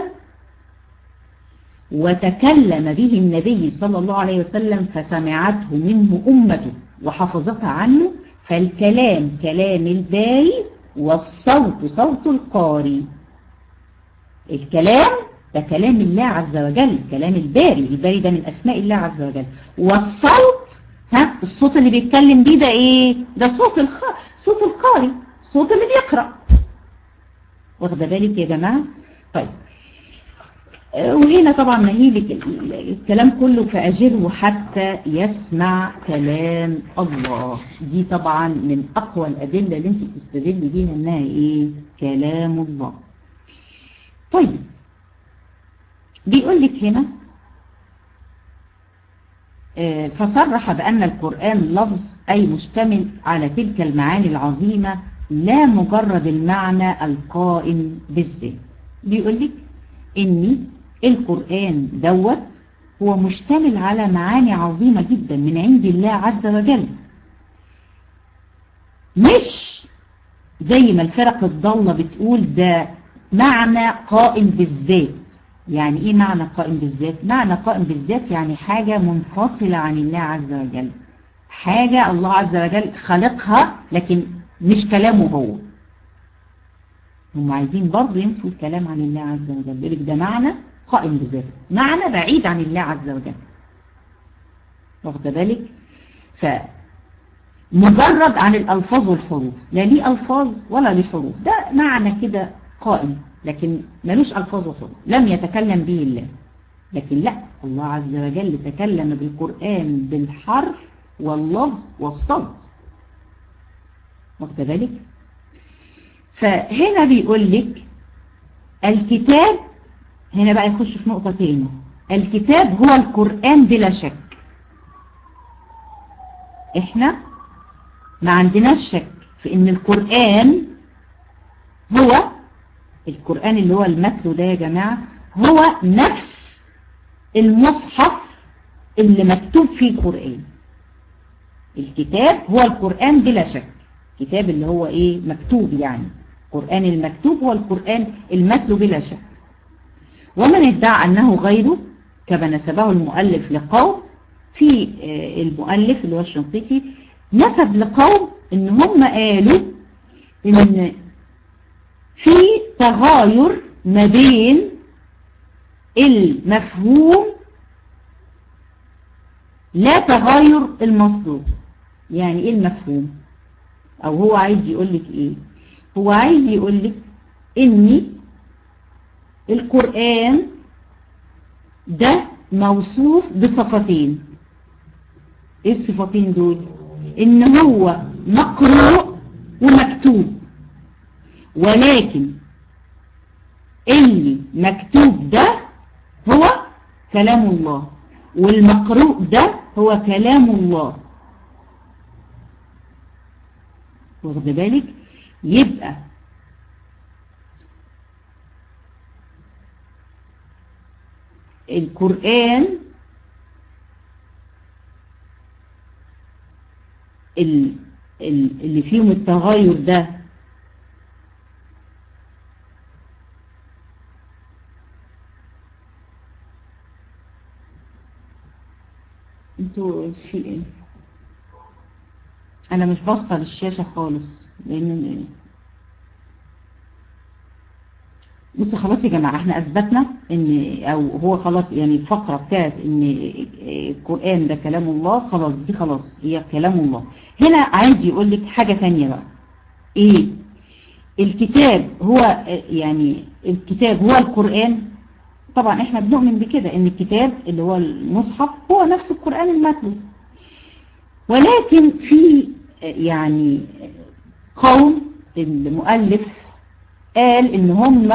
وتكلم به النبي صلى الله عليه وسلم فسمعته منه أمته وحفظتها عنه فالكلام كلام الباري والصوت صوت القاري الكلام ده كلام الله عز وجل كلام الباري الباري ده من أسماء الله عز وجل والصوت ها الصوت اللي بيتكلم بيه ده ايه ده صوت الخ... صوت القاري صوت اللي بيقرأ واخده بالك يا جماعة طيب وهنا طبعا نهيلك الكلام كله فأجره حتى يسمع كلام الله دي طبعا من أقوى الأدلة اللي انت بتستدل بيها انها ايه كلام الله طيب بيقول لك هنا فصرح بأن القرآن لفظ أي مشتمل على تلك المعاني العظيمة لا مجرد المعنى القائم بالذات بيقول لك إني القرآن دوت هو مشتمل على معاني عظيمة جدا من عند الله عز وجل مش زي ما الفرق الضالة بتقول ده معنى قائم بالذات يعني ايه معنى قائم بالذات معنى قائم بالذات يعني حاجة منفصلة عن الله عز وجل حاجة الله عز وجل خلقها لكن مش كلامه هو هم عايزين برضه ينسوا الكلام عن الله عز وجل يقول لك ده معنى قائم بذاته معنى بعيد عن الله عز وجل واخد بالك فمجرد عن الألفاظ والحروف لا ليه ألفاظ ولا ليه حروف ده معنى كده قائم لكن ملوش ألفاظ وحروف لم يتكلم به الله لكن لا الله عز وجل تكلم بالقرآن بالحرف واللفظ والصوت واخد بالك فهنا بيقول لك الكتاب هنا بقى يخش في نقطة تاني الكتاب هو القرآن بلا شك احنا ما عندناش شك في ان القرآن هو القرآن اللي هو المتلو ده يا جماعة هو نفس المصحف اللي مكتوب فيه القرآن الكتاب هو القرآن بلا شك كتاب اللي هو ايه مكتوب يعني القرآن المكتوب هو القرآن المتلو بلا شك ومن ادعى أنه غيره كما نسبه المؤلف لقوم في المؤلف اللي هو الشنقيطي نسب لقوم ان هم قالوا ان في تغاير ما بين المفهوم لا تغاير المصدر يعني ايه المفهوم او هو عايز يقول لك ايه هو عايز يقول لك ان القرآن ده موصوف بصفتين ايه الصفتين دول ان هو مقروء ومكتوب ولكن اللي مكتوب ده هو كلام الله والمقروء ده هو كلام الله واخد بالك يبقى القرآن اللي فيهم التغير ده انتوا في ايه انا مش باصه للشاشه خالص لان بصوا خلاص يا جماعة احنا اثبتنا ان او هو خلاص يعني الفقرة بتاعت ان القرآن ده كلام الله خلاص دي خلاص هي كلام الله هنا عايز يقول لك حاجة تانية بقى ايه الكتاب هو يعني الكتاب هو القرآن طبعا احنا بنؤمن بكده ان الكتاب اللي هو المصحف هو نفس القرآن المتلو ولكن في يعني قوم المؤلف قال ان هم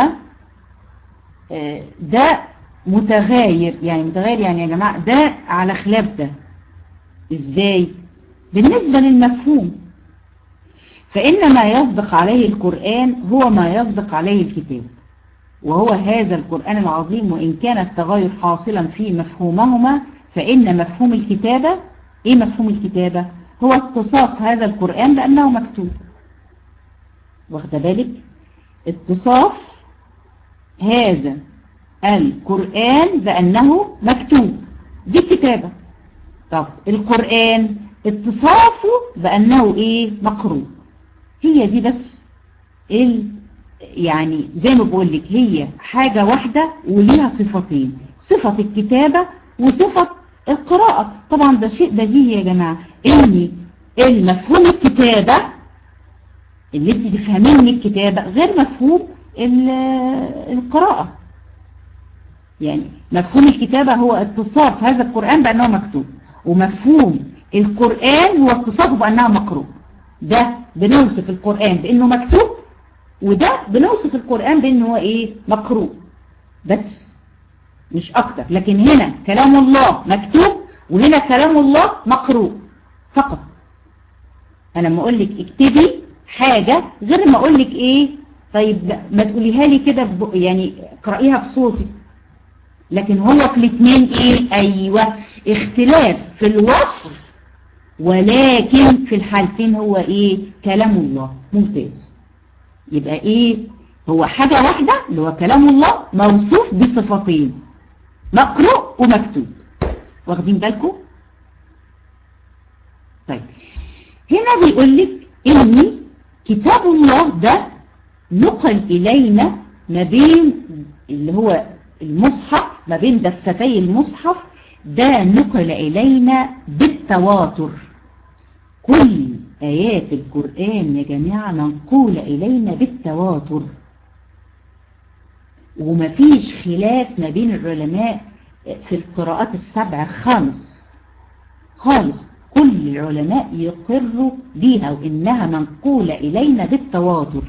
ده متغاير يعني متغاير يعني يا جماعة ده على خلاف ده ازاي بالنسبة للمفهوم فإن ما يصدق عليه القرآن هو ما يصدق عليه الكتاب وهو هذا القرآن العظيم وإن كان التغير حاصلا في مفهومهما فإن مفهوم الكتابة إيه مفهوم الكتابة هو اتصاف هذا القرآن بأنه مكتوب واخد بالك اتصاف هذا القرآن بأنه مكتوب دي الكتابة طب القرآن اتصافه بأنه ايه مقروء هي دي بس ال يعني زي ما بقول لك هي حاجة واحدة وليها صفتين صفة الكتابة وصفة القراءة طبعا ده شيء بديهي يا جماعة ان المفهوم الكتابة اللي انت تفهمين من الكتابة غير مفهوم القراءة يعني مفهوم الكتابة هو اتصاف هذا القرآن بأنه مكتوب ومفهوم القرآن هو اتصافه بأنه مقروء ده بنوصف القرآن بأنه مكتوب وده بنوصف القرآن بأنه هو ايه مقروء بس مش اكتر لكن هنا كلام الله مكتوب وهنا كلام الله مقروء فقط انا لما اقول لك اكتبي حاجة غير ما اقول لك ايه طيب ما تقوليها لي كده يعني اقرأيها بصوتك لكن هو في الاثنين ايه ايوه اختلاف في الوصف ولكن في الحالتين هو ايه كلام الله ممتاز يبقى ايه هو حاجة واحدة اللي هو كلام الله موصوف بصفتين مقروء ومكتوب واخدين بالكم طيب هنا بيقول لك ان كتاب الله ده نقل الينا ما بين اللي هو المصحف ما بين دفتي المصحف ده نقل الينا بالتواتر كل آيات القرآن يا جماعة منقولة إلينا بالتواتر ومفيش خلاف ما بين العلماء في القراءات السبع خالص خالص كل العلماء يقروا بيها وإنها منقولة إلينا بالتواتر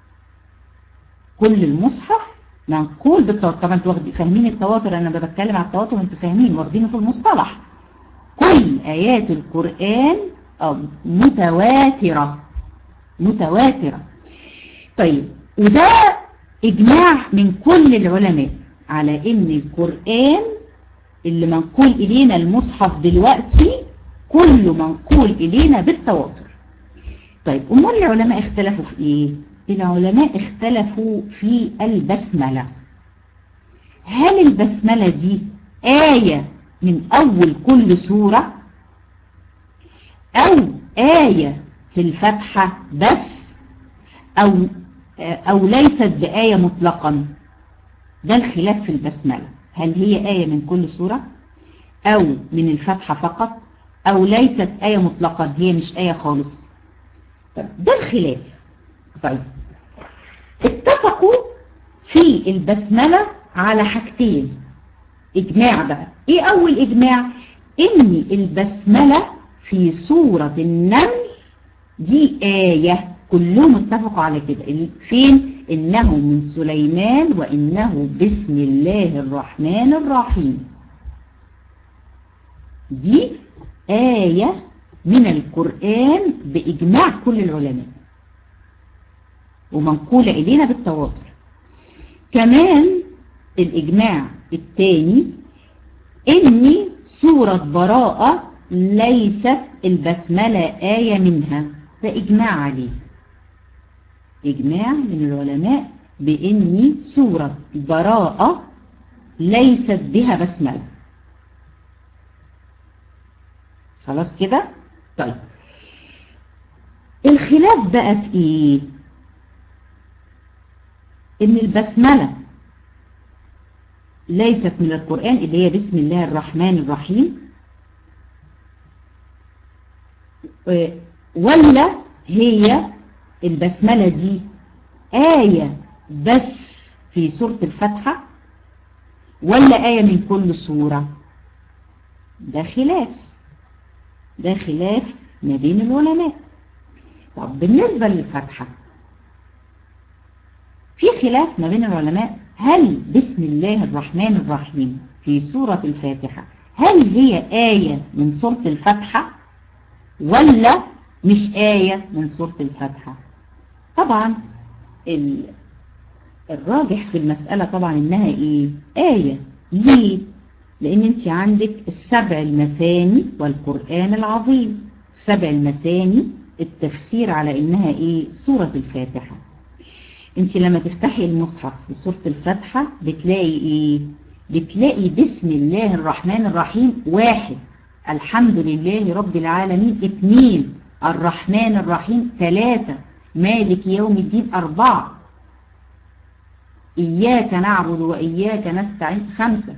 كل المصحف منقول بالتواتر طبعا انتوا فاهمين التواتر انا بتكلم على التواتر وانتوا فاهمين واخدينه في المصطلح كل آيات القرآن متواترة متواترة طيب وده إجماع من كل العلماء على إن القرآن اللي منقول إلينا المصحف دلوقتي كله منقول إلينا بالتواتر طيب أمال العلماء اختلفوا في إيه؟ العلماء اختلفوا في البسملة هل البسملة دي آية من أول كل سورة أو آية في الفتحة بس أو, أو ليست بآية مطلقا ده الخلاف في البسملة هل هي آية من كل سورة أو من الفتحة فقط أو ليست آية مطلقا هي مش آية خالص طيب ده الخلاف طيب اتفقوا في البسملة على حاجتين إجماع بقى إيه أول إجماع إن البسملة في سورة النمل دي آية كلهم اتفقوا على كده فين إنه من سليمان وإنه بسم الله الرحمن الرحيم دي آية من القرآن بإجماع كل العلماء ومنقولة إلينا بالتواتر كمان الإجماع الثاني إن سورة براءة ليست البسملة آية منها ده إجماع عليه إجماع من العلماء بإن سورة براءة ليست بها بسملة خلاص كده طيب الخلاف بقى في ايه ان البسملة ليست من القرآن اللي هي بسم الله الرحمن الرحيم ولا هي البسملة دي آية بس في سورة الفتحة ولا آية من كل سورة ده خلاف ده خلاف ما بين العلماء طب بالنسبة للفتحة في خلاف ما بين العلماء هل بسم الله الرحمن الرحيم في سورة الفاتحة هل هي آية من سورة الفتحة ولا مش آية من سورة الفتحة طبعا الراجح في المسألة طبعا انها ايه آية ليه لان انت عندك السبع المثاني والقرآن العظيم السبع المثاني التفسير على انها ايه سورة الفاتحة انت لما تفتحي المصحف في سورة الفاتحة بتلاقي ايه بتلاقي بسم الله الرحمن الرحيم واحد الحمد لله رب العالمين اثنين الرحمن الرحيم ثلاثة مالك يوم الدين أربعة إياك نعبد وإياك نستعين خمسة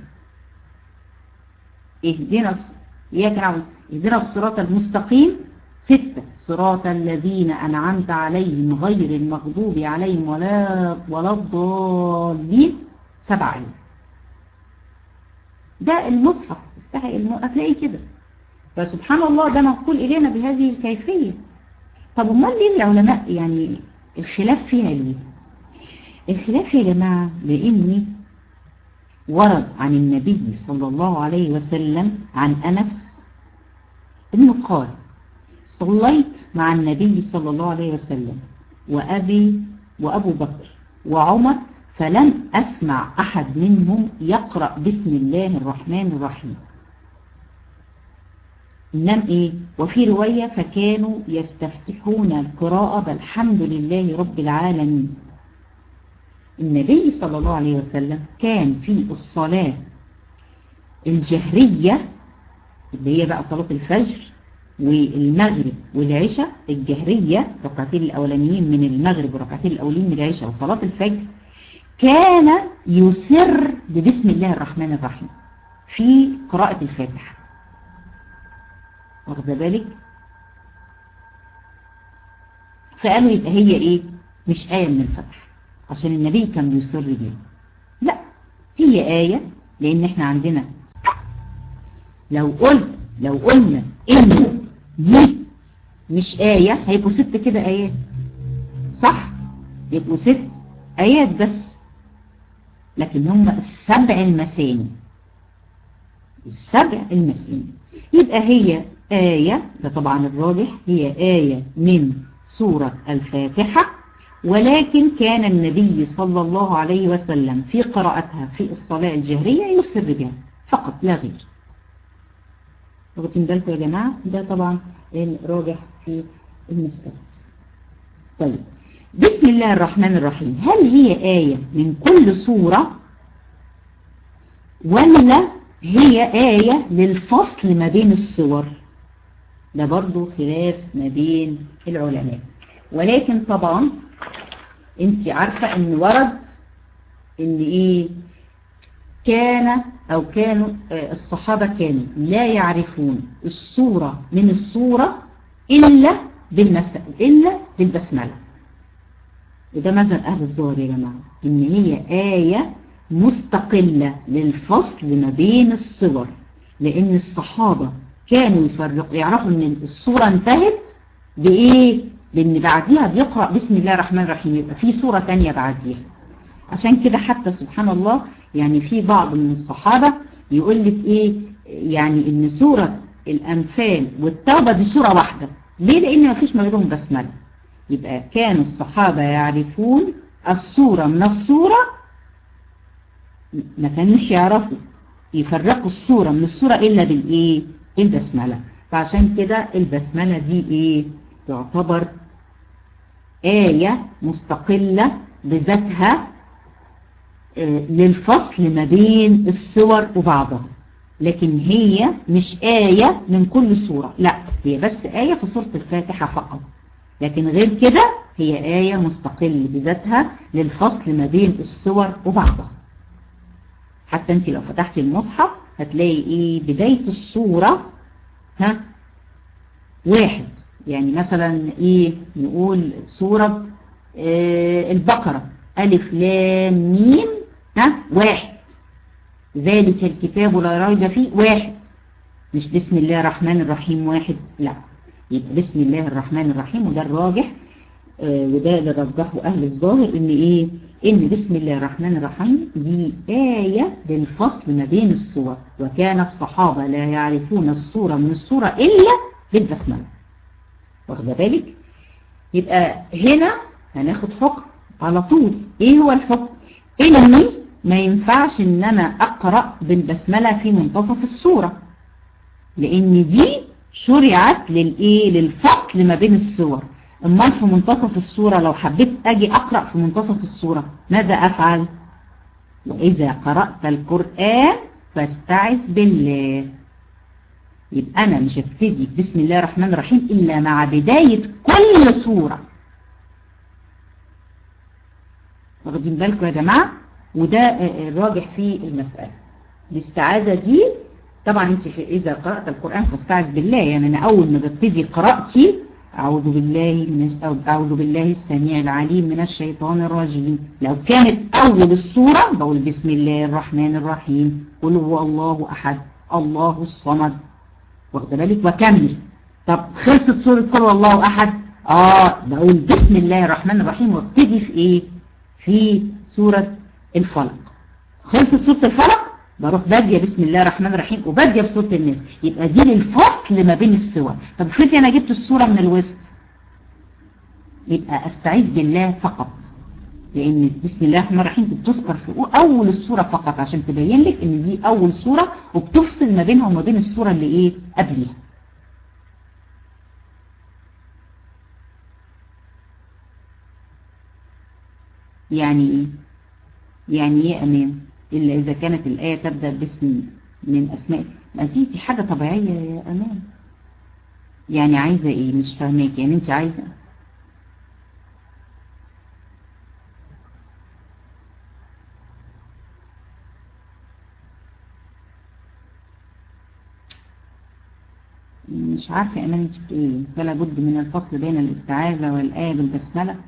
اهدنا إياك نعبد اهدنا الصراط المستقيم ستة صراط الذين أنعمت عليهم غير المغضوب عليهم ولا ولا الضالين سبعة ده المصحف افتحي الم... هتلاقي كده فسبحان الله ده منقول إلينا بهذه الكيفية طب امال ليه العلماء يعني الخلاف فيها ليه الخلاف يا جماعة لأن ورد عن النبي صلى الله عليه وسلم عن أنس انه قال صليت مع النبي صلى الله عليه وسلم وأبي وأبو بكر وعمر فلم أسمع أحد منهم يقرأ بسم الله الرحمن الرحيم إنم إيه وفي رواية فكانوا يستفتحون القراءة بالحمد لله رب العالمين النبي صلى الله عليه وسلم كان في الصلاة الجهرية اللي هي بقى صلاة الفجر والمغرب والعشاء الجهرية ركعتين الأولانيين من المغرب وركعتين الأولين من العشاء وصلاة الفجر كان يسر ببسم الله الرحمن الرحيم في قراءة الفاتحة واخد بالك فقالوا يبقى هي ايه مش آية من الفتح عشان النبي كان بيسر بيها لا هي آية لان احنا عندنا لو قلت لو قلنا ان دي مش آية هيبقوا ست كده آيات صح يبقوا ست آيات بس لكن هم السبع المثاني السبع المثاني يبقى هي آية ده طبعا الراجح هي آية من سورة الفاتحة ولكن كان النبي صلى الله عليه وسلم في قراءتها في الصلاة الجهرية يسر بها فقط لا غير واخدين بالكم يا جماعة ده طبعا الراجح في المسألة طيب بسم الله الرحمن الرحيم هل هي آية من كل سورة ولا هي آية للفصل ما بين الصور ده برضو خلاف ما بين العلماء ولكن طبعا انت عارفة ان ورد ان ايه كان او كانوا الصحابة كانوا لا يعرفون الصورة من الصورة الا بالمس الا بالبسملة وده مثل اهل الظاهر يا جماعة ان هي آية مستقلة للفصل ما بين الصور لان الصحابة كانوا يفرقوا يعرفوا ان الصورة انتهت بايه بان بعديها بيقرأ بسم الله الرحمن الرحيم يبقى في صورة تانية بعديها عشان كده حتى سبحان الله يعني في بعض من الصحابة يقول لك ايه يعني ان سورة الانفال والتوبة دي سورة واحدة ليه لان ما فيش ما بينهم بسملة يبقى كان الصحابة يعرفون الصورة من الصورة ما كانوش يعرفوا يفرقوا الصورة من الصورة الا بالايه البسملة فعشان كده البسملة دي ايه تعتبر آية مستقلة بذاتها للفصل ما بين الصور وبعضها لكن هي مش آية من كل سورة لا هي بس آية في سورة الفاتحة فقط لكن غير كده هي آية مستقل بذاتها للفصل ما بين الصور وبعضها حتى انت لو فتحتي المصحف هتلاقي ايه بداية الصورة ها واحد يعني مثلا ايه نقول سورة آه البقرة ألف لام ميم ها واحد ذلك الكتاب لا ريب فيه واحد مش بسم الله الرحمن الرحيم واحد لا يبقى بسم الله الرحمن الرحيم وده الراجح آه وده اللي رجحه أهل الظاهر إن إيه إن بسم الله الرحمن الرحيم دي آية للفصل ما بين الصور وكان الصحابة لا يعرفون الصورة من الصورة إلا بالبسملة واخده بالك يبقى هنا هناخد حكم على طول ايه هو الحكم اني ما ينفعش ان انا اقرأ بالبسملة في منتصف السورة لان دي شرعت للايه للفصل ما بين السور امال في منتصف السورة لو حبيت اجي اقرأ في منتصف السورة ماذا افعل واذا قرأت القرآن فاستعذ بالله يبقى أنا مش هبتدي بسم الله الرحمن الرحيم إلا مع بداية كل سورة واخدين بالكم يا جماعة وده الراجح في المسألة الاستعاذة دي طبعا انت إذا قرأت القرآن فاستعذ بالله يعني أنا أول ما ببتدي قراءتي أعوذ بالله من أعوذ بالله السميع العليم من الشيطان الرجيم لو كانت أول السورة بقول بسم الله الرحمن الرحيم قل هو الله أحد الله الصمد واخد بالك وكمل طب خلصت سورة قل هو الله أحد آه بقول بسم الله الرحمن الرحيم وابتدي في إيه في سورة الفلق خلصت سورة الفلق بروح بادية بسم الله الرحمن الرحيم وبادية بسورة الناس يبقى دي للفصل ما بين السور طب افرضي انا جبت السورة من الوسط يبقى استعيذ بالله فقط لان بسم الله الرحمن الرحيم بتذكر في اول السورة فقط عشان تبين لك ان دي اول سورة وبتفصل ما بينها وما بين السورة اللي ايه قبلها يعني ايه يعني ايه امان إلا إذا كانت الآية تبدأ باسم من أسماء ما دي دي حاجة طبيعية يا أمان يعني عايزة إيه مش فاهماك يعني أنت عايزة مش عارفة أمان أنت بتقول إيه فلا بد من الفصل بين الاستعاذة والآية بالبسملة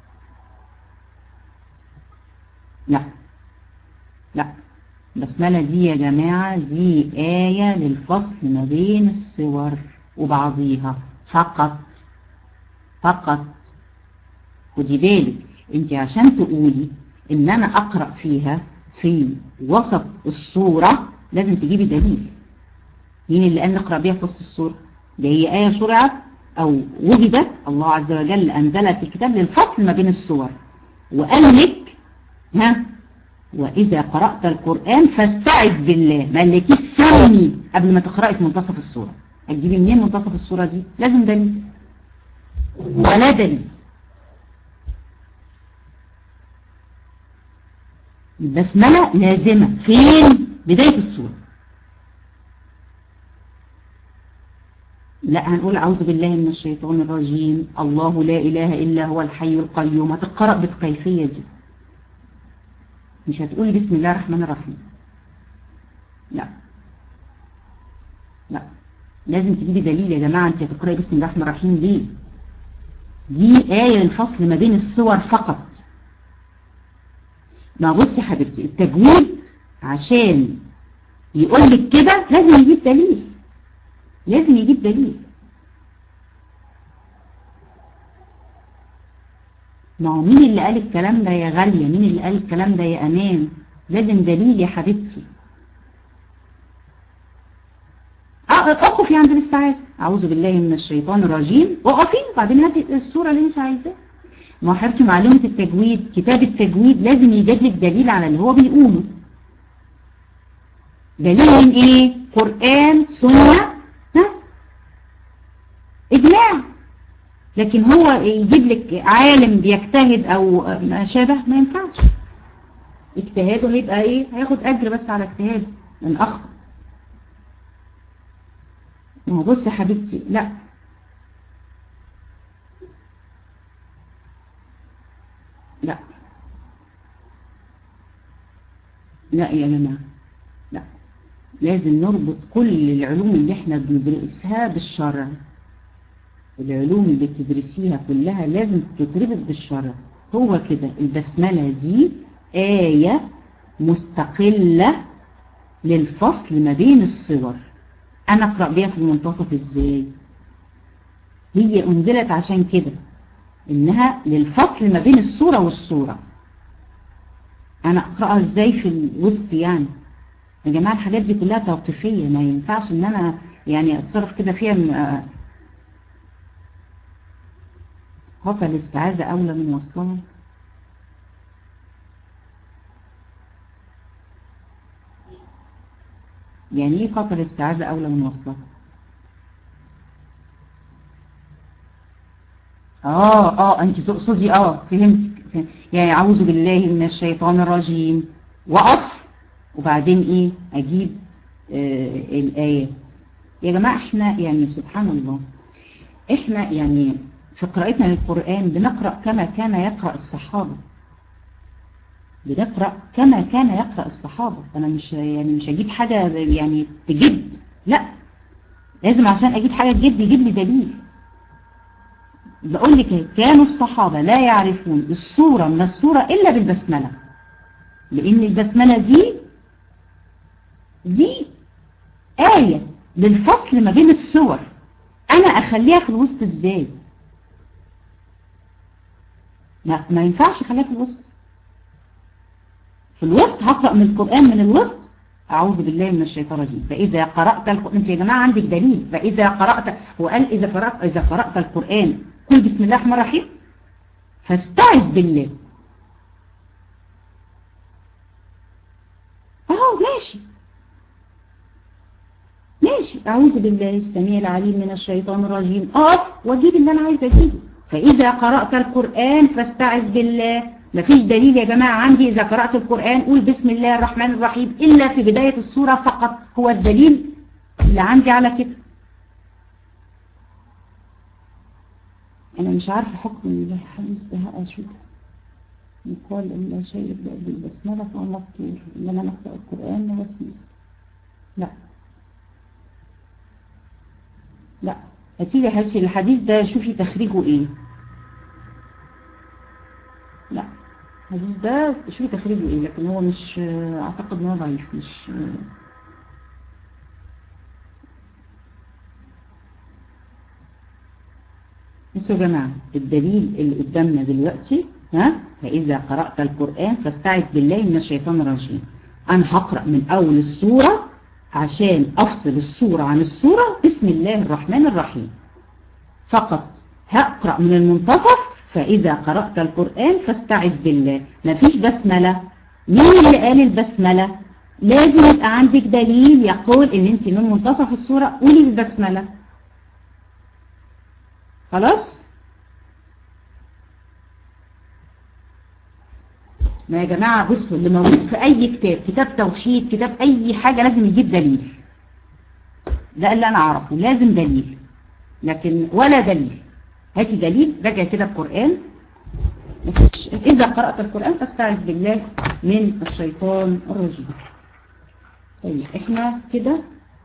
لا لا البسملة دي يا جماعة دي آية للفصل ما بين الصور وبعضيها فقط فقط خدي بالك انت عشان تقولي ان انا اقرأ فيها في وسط الصورة لازم تجيبي دليل مين اللي قال نقرأ بيها في وسط الصورة ده هي آية شرعت او وجدت الله عز وجل انزلها في الكتاب للفصل ما بين الصور وقال لك ها وإذا قرأت القرآن فاستعذ بالله ما لكيش سمي قبل ما تقرأي في منتصف السورة هتجيبي منين منتصف السورة دي لازم دليل ولا دليل البسملة لازمة فين بداية السورة لا هنقول أعوذ بالله من الشيطان الرجيم الله لا إله إلا هو الحي القيوم هتقرأ بالكيفية دي مش هتقولي بسم الله الرحمن الرحيم لا لا لازم تجيبي دليل يا جماعة انت هتقرأي بسم الله الرحمن الرحيم ليه دي آية الفصل ما بين الصور فقط ما بصي حبيبتي التجويد عشان يقول لك كده لازم يجيب دليل لازم يجيب دليل ما هو مين اللي قال الكلام ده يا غالية مين اللي قال الكلام ده يا أمان لازم دليل يا حبيبتي اقفي عند الاستعاذة أعوذ بالله من الشيطان الرجيم اقفي وبعدين هاتي الصورة اللي انت عايزاها ما هو حبيبتي معلومة التجويد كتاب التجويد لازم يجيب لك دليل على اللي هو بيقوله دليل من ايه قرآن سنة ها اجماع لكن هو يجيب لك عالم بيجتهد او ما شابه ما ينفعش اجتهاده هيبقى ايه هياخد اجر بس على اجتهاده من اخطأ ما هو بص يا حبيبتي لا لا لا يا جماعة لا لازم نربط كل العلوم اللي احنا بندرسها بالشرع العلوم اللي بتدرسيها كلها لازم تتربط بالشرع هو كده البسملة دي آية مستقلة للفصل ما بين الصور أنا أقرأ بيها في المنتصف إزاي هي أنزلت عشان كده إنها للفصل ما بين الصورة والصورة أنا أقرأها إزاي في الوسط يعني يا جماعة الحاجات دي كلها توقيفية ما ينفعش إن أنا يعني أتصرف كده فيها خطأ الاستعاذة أولى من وصلها يعني ايه خطأ الاستعاذة أولى من وصلها اه اه انت تقصدي اه فهمتك فهم. يعني اعوذ بالله من الشيطان الرجيم وقف وبعدين ايه اجيب آه الآيات يا جماعة احنا يعني سبحان الله احنا يعني في قراءتنا للقرآن بنقرأ كما كان يقرأ الصحابة بنقرأ كما كان يقرأ الصحابة أنا مش يعني مش أجيب حاجة يعني بجد لا لازم عشان أجيب حاجة بجد يجيب لي دليل بقول لك كانوا الصحابة لا يعرفون الصورة من الصورة إلا بالبسملة لأن البسملة دي دي آية للفصل ما بين الصور أنا أخليها في الوسط إزاي ما, ما ينفعش أخليها في الوسط في الوسط هقرأ من القرآن من الوسط أعوذ بالله من الشيطان الرجيم فإذا قرأت القرآن أنت يا جماعة عندك دليل فإذا قرأت هو قال إذا قرأت إذا قرأت القرآن قل بسم الله الرحمن الرحيم فاستعذ بالله أهو ماشي ماشي أعوذ بالله السميع العليم من الشيطان الرجيم أقف وأجيب اللي أنا عايز أجيبه فإذا قرأت القرآن فاستعذ بالله مفيش دليل يا جماعة عندي إذا قرأت القرآن قول بسم الله الرحمن الرحيم إلا في بداية السورة فقط هو الدليل اللي عندي على كده أنا مش عارفة حكم الحديث ده أشوف يقال إن لا شيء يبدأ بالبسملة فهو مقتول إنما نقرأ القرآن بسملة لا لا هتيجي يا حبيبتي الحديث ده شوفي تخريجه ايه لا الحديث ده شوفي تخريجه ايه لكن هو مش اعتقد ان هو ضعيف مش بصوا يا جماعة الدليل اللي قدامنا دلوقتي ها فإذا قرأت القرآن فاستعذ بالله من الشيطان الرجيم أنا هقرأ من أول السورة عشان أفصل السورة عن السورة بسم الله الرحمن الرحيم فقط هقرأ من المنتصف فإذا قرأت القرآن فاستعذ بالله مفيش بسملة مين اللي قال البسملة لازم يبقى عندك دليل يقول ان انت من منتصف السورة قولي البسملة خلاص ما يا جماعة بصوا اللي موجود في أي كتاب كتاب توحيد كتاب أي حاجة لازم يجيب دليل ده اللي أنا أعرفه لازم دليل لكن ولا دليل هاتي دليل راجع كده القرآن إذا قرأت القرآن فاستعذ بالله من الشيطان الرجيم طيب احنا كده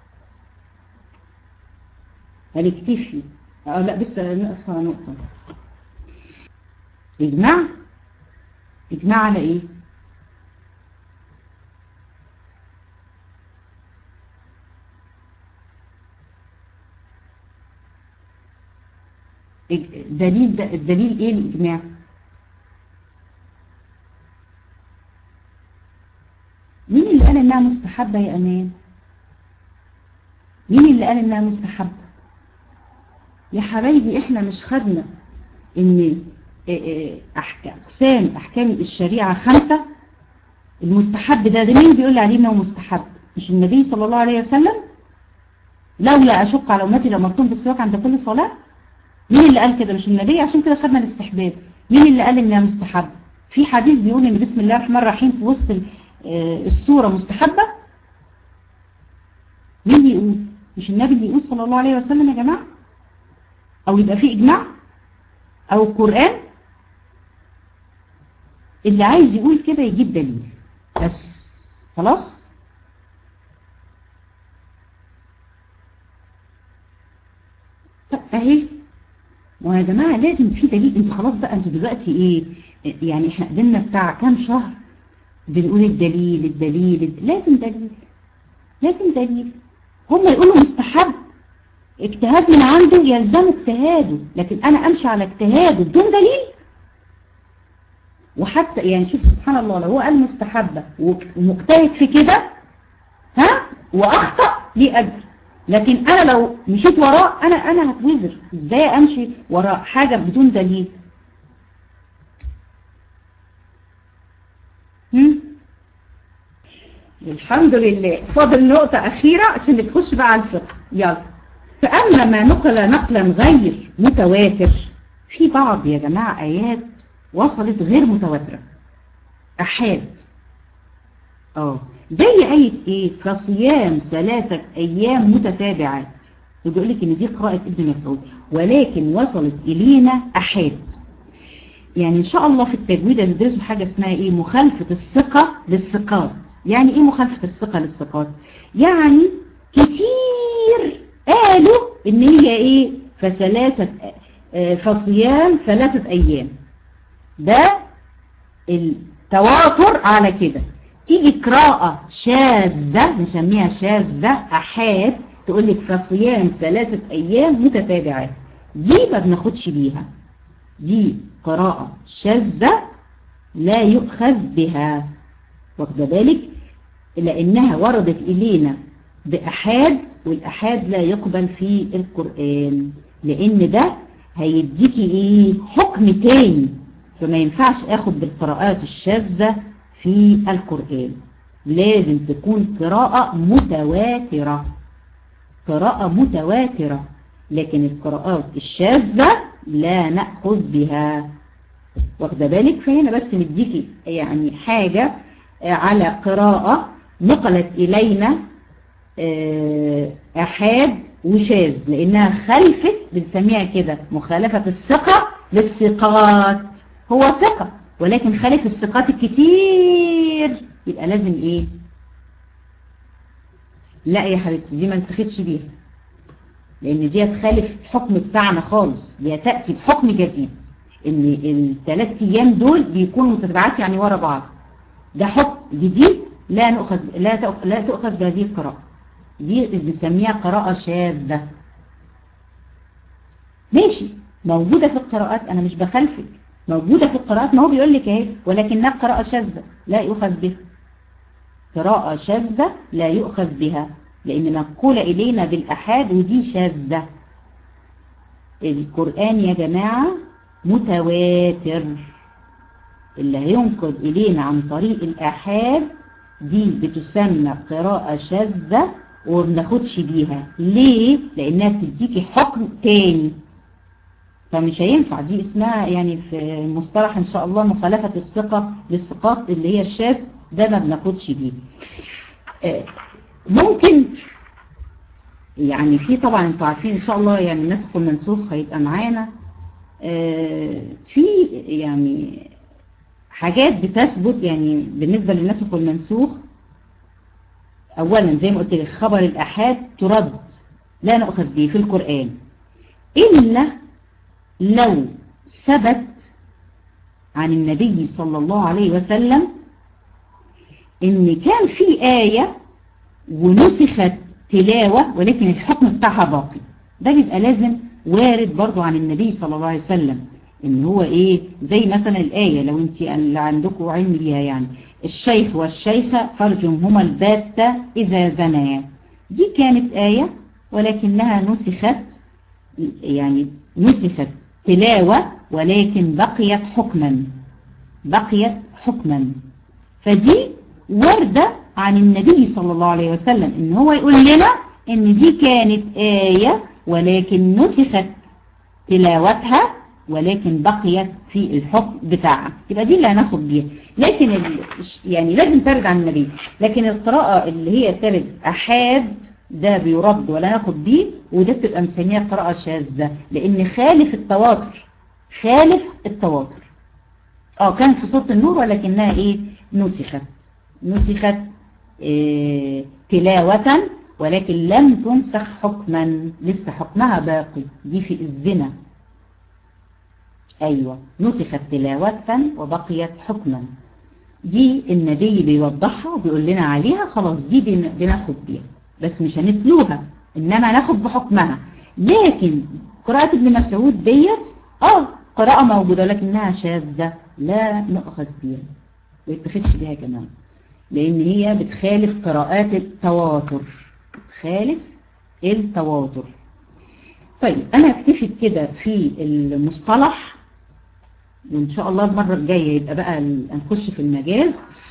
هنكتفي اه لا بس نقص نقطة اجماع اجماع على ايه دليل ده الدليل ايه الاجماع مين اللي قال انها مستحبة يا امان مين اللي قال انها مستحبة يا حبايبي احنا مش خدنا ان احكام اقسام احكام الشريعة خمسة المستحب ده ده مين بيقول عليه انه مستحب مش النبي صلى الله عليه وسلم لولا اشق على امتي لامرتهم بالسواك عند كل صلاة مين اللي قال كده مش النبي عشان كده خدنا الاستحباب مين اللي قال انها مستحب في حديث بيقول ان بسم الله الرحمن الرحيم في وسط السورة مستحبة مين اللي يقول مش النبي اللي يقول صلى الله عليه وسلم يا جماعة او يبقى في اجماع او القرآن اللي عايز يقول كده يجيب دليل بس خلاص طب اهي ما يا جماعة لازم في دليل انتوا خلاص بقى انتوا دلوقتي ايه يعني احنا قدمنا بتاع كام شهر بنقول الدليل الدليل, الدليل. لازم دليل لازم دليل هم يقولوا مستحب اجتهاد من عنده يلزم اجتهاده لكن انا امشي على اجتهاده بدون دليل وحتى يعني شوف سبحان الله لو هو قال مستحبة ومجتهد في كده ها واخطأ ليه اجر لكن انا لو مشيت وراه انا انا هتوزر ازاي امشي وراء حاجة بدون دليل هم؟ الحمد لله فاضل نقطة أخيرة عشان تخش بقى على الفقه يلا فأما ما نقل نقلا غير متواتر في بعض يا جماعة آيات وصلت غير متواترة أحاد اه زي آية إيه كصيام ثلاثة أيام متتابعات وبيقول لك ان دي قراءة ابن مسعود ولكن وصلت الينا احاد يعني ان شاء الله في التجويد هندرسوا حاجة اسمها ايه مخالفة الثقة للثقات يعني ايه مخالفة الثقة للثقات يعني كتير قالوا ان هي ايه فثلاثة فصيام ثلاثة ايام ده التواتر على كده تيجي قراءة شاذة نسميها شاذة احاد تقول لك فصيام ثلاثة ايام متتابعات دي ما بناخدش بيها دي قراءة شاذة لا يؤخذ بها واخد بالك لأنها وردت إلينا بأحاد والأحاد لا يقبل في القرآن لأن ده هيديكي إيه حكم تاني فما ينفعش أخد بالقراءات الشاذة في القرآن لازم تكون قراءة متواترة قراءة متواترة لكن القراءات الشاذة لا نأخذ بها واخده بالك فهنا بس مديكي يعني حاجة على قراءة نقلت إلينا أحاد وشاذ لأنها خلفت بنسميها كده مخالفة الثقة للثقات هو ثقة ولكن خالف الثقات الكتير يبقى لازم إيه لا يا حبيبتي دي ما نتخدش بيها لأن دي هتخالف الحكم بتاعنا خالص دي هتأتي بحكم جديد ان الثلاث ايام دول بيكونوا متتبعات يعني ورا بعض ده حكم جديد لا نؤخذ لا تأخذ لا تؤخذ بهذه القراءة دي بنسميها قراءة شاذة ماشي موجودة في القراءات انا مش بخالفك موجودة في القراءات ما هو بيقول لك اهي ولكنها قراءة شاذة لا يؤخذ بها قراءة شاذة لا يؤخذ بها لان منقولة الينا بالاحاد ودي شاذة القرآن يا جماعة متواتر اللي هينقل إلينا عن طريق الآحاد دي بتسمى قراءة شاذة ومناخدش بيها ليه؟ لأنها بتديكي حكم تاني فمش هينفع دي اسمها يعني في المصطلح إن شاء الله مخالفة الثقة للثقات اللي هي الشاذ ده ما بناخدش بيه ممكن يعني في طبعا انتوا عارفين ان شاء الله يعني النسخ والمنسوخ هيبقى معانا في يعني حاجات بتثبت يعني بالنسبة للنسخ والمنسوخ اولا زي ما قلت لك خبر الاحاد ترد لا نأخذ به في القرآن إلا لو ثبت عن النبي صلى الله عليه وسلم ان كان في آية ونسخت تلاوة ولكن الحكم بتاعها باقي ده بيبقى لازم وارد برضو عن النبي صلى الله عليه وسلم ان هو ايه زي مثلا الآية لو انت اللي عندكم علم بيها يعني الشيخ والشيخة فرجمهما الباتة إذا زنيا دي كانت آية ولكنها نسخت يعني نسخت تلاوة ولكن بقيت حكما بقيت حكما فدي وردة عن النبي صلى الله عليه وسلم ان هو يقول لنا ان دي كانت آية ولكن نسخت تلاوتها ولكن بقيت في الحكم بتاعها يبقى دي اللي هناخد بيها لكن يعني لازم ترد عن النبي لكن القراءة اللي هي ترد أحاد ده بيرد ولا ناخد بيه وده بتبقى مسميها قراءة شاذة لأن خالف التواتر خالف التواتر اه كانت في سورة النور ولكنها ايه نسخت نسخت إيه تلاوة ولكن لم تنسخ حكما لسه حكمها باقي دي في الزنا أيوة نسخت تلاوة وبقيت حكما دي النبي بيوضحها وبيقول لنا عليها خلاص دي بناخد بيها بس مش هنتلوها إنما ناخد بحكمها لكن قراءة ابن مسعود ديت اه قراءة موجودة لكنها شاذة لا نأخذ بيها ما يتخذش بيها كمان لأن هي بتخالف قراءات التواتر بتخالف التواتر طيب أنا اكتفي كده في المصطلح وإن شاء الله المرة الجاية يبقى بقى نخش في المجاز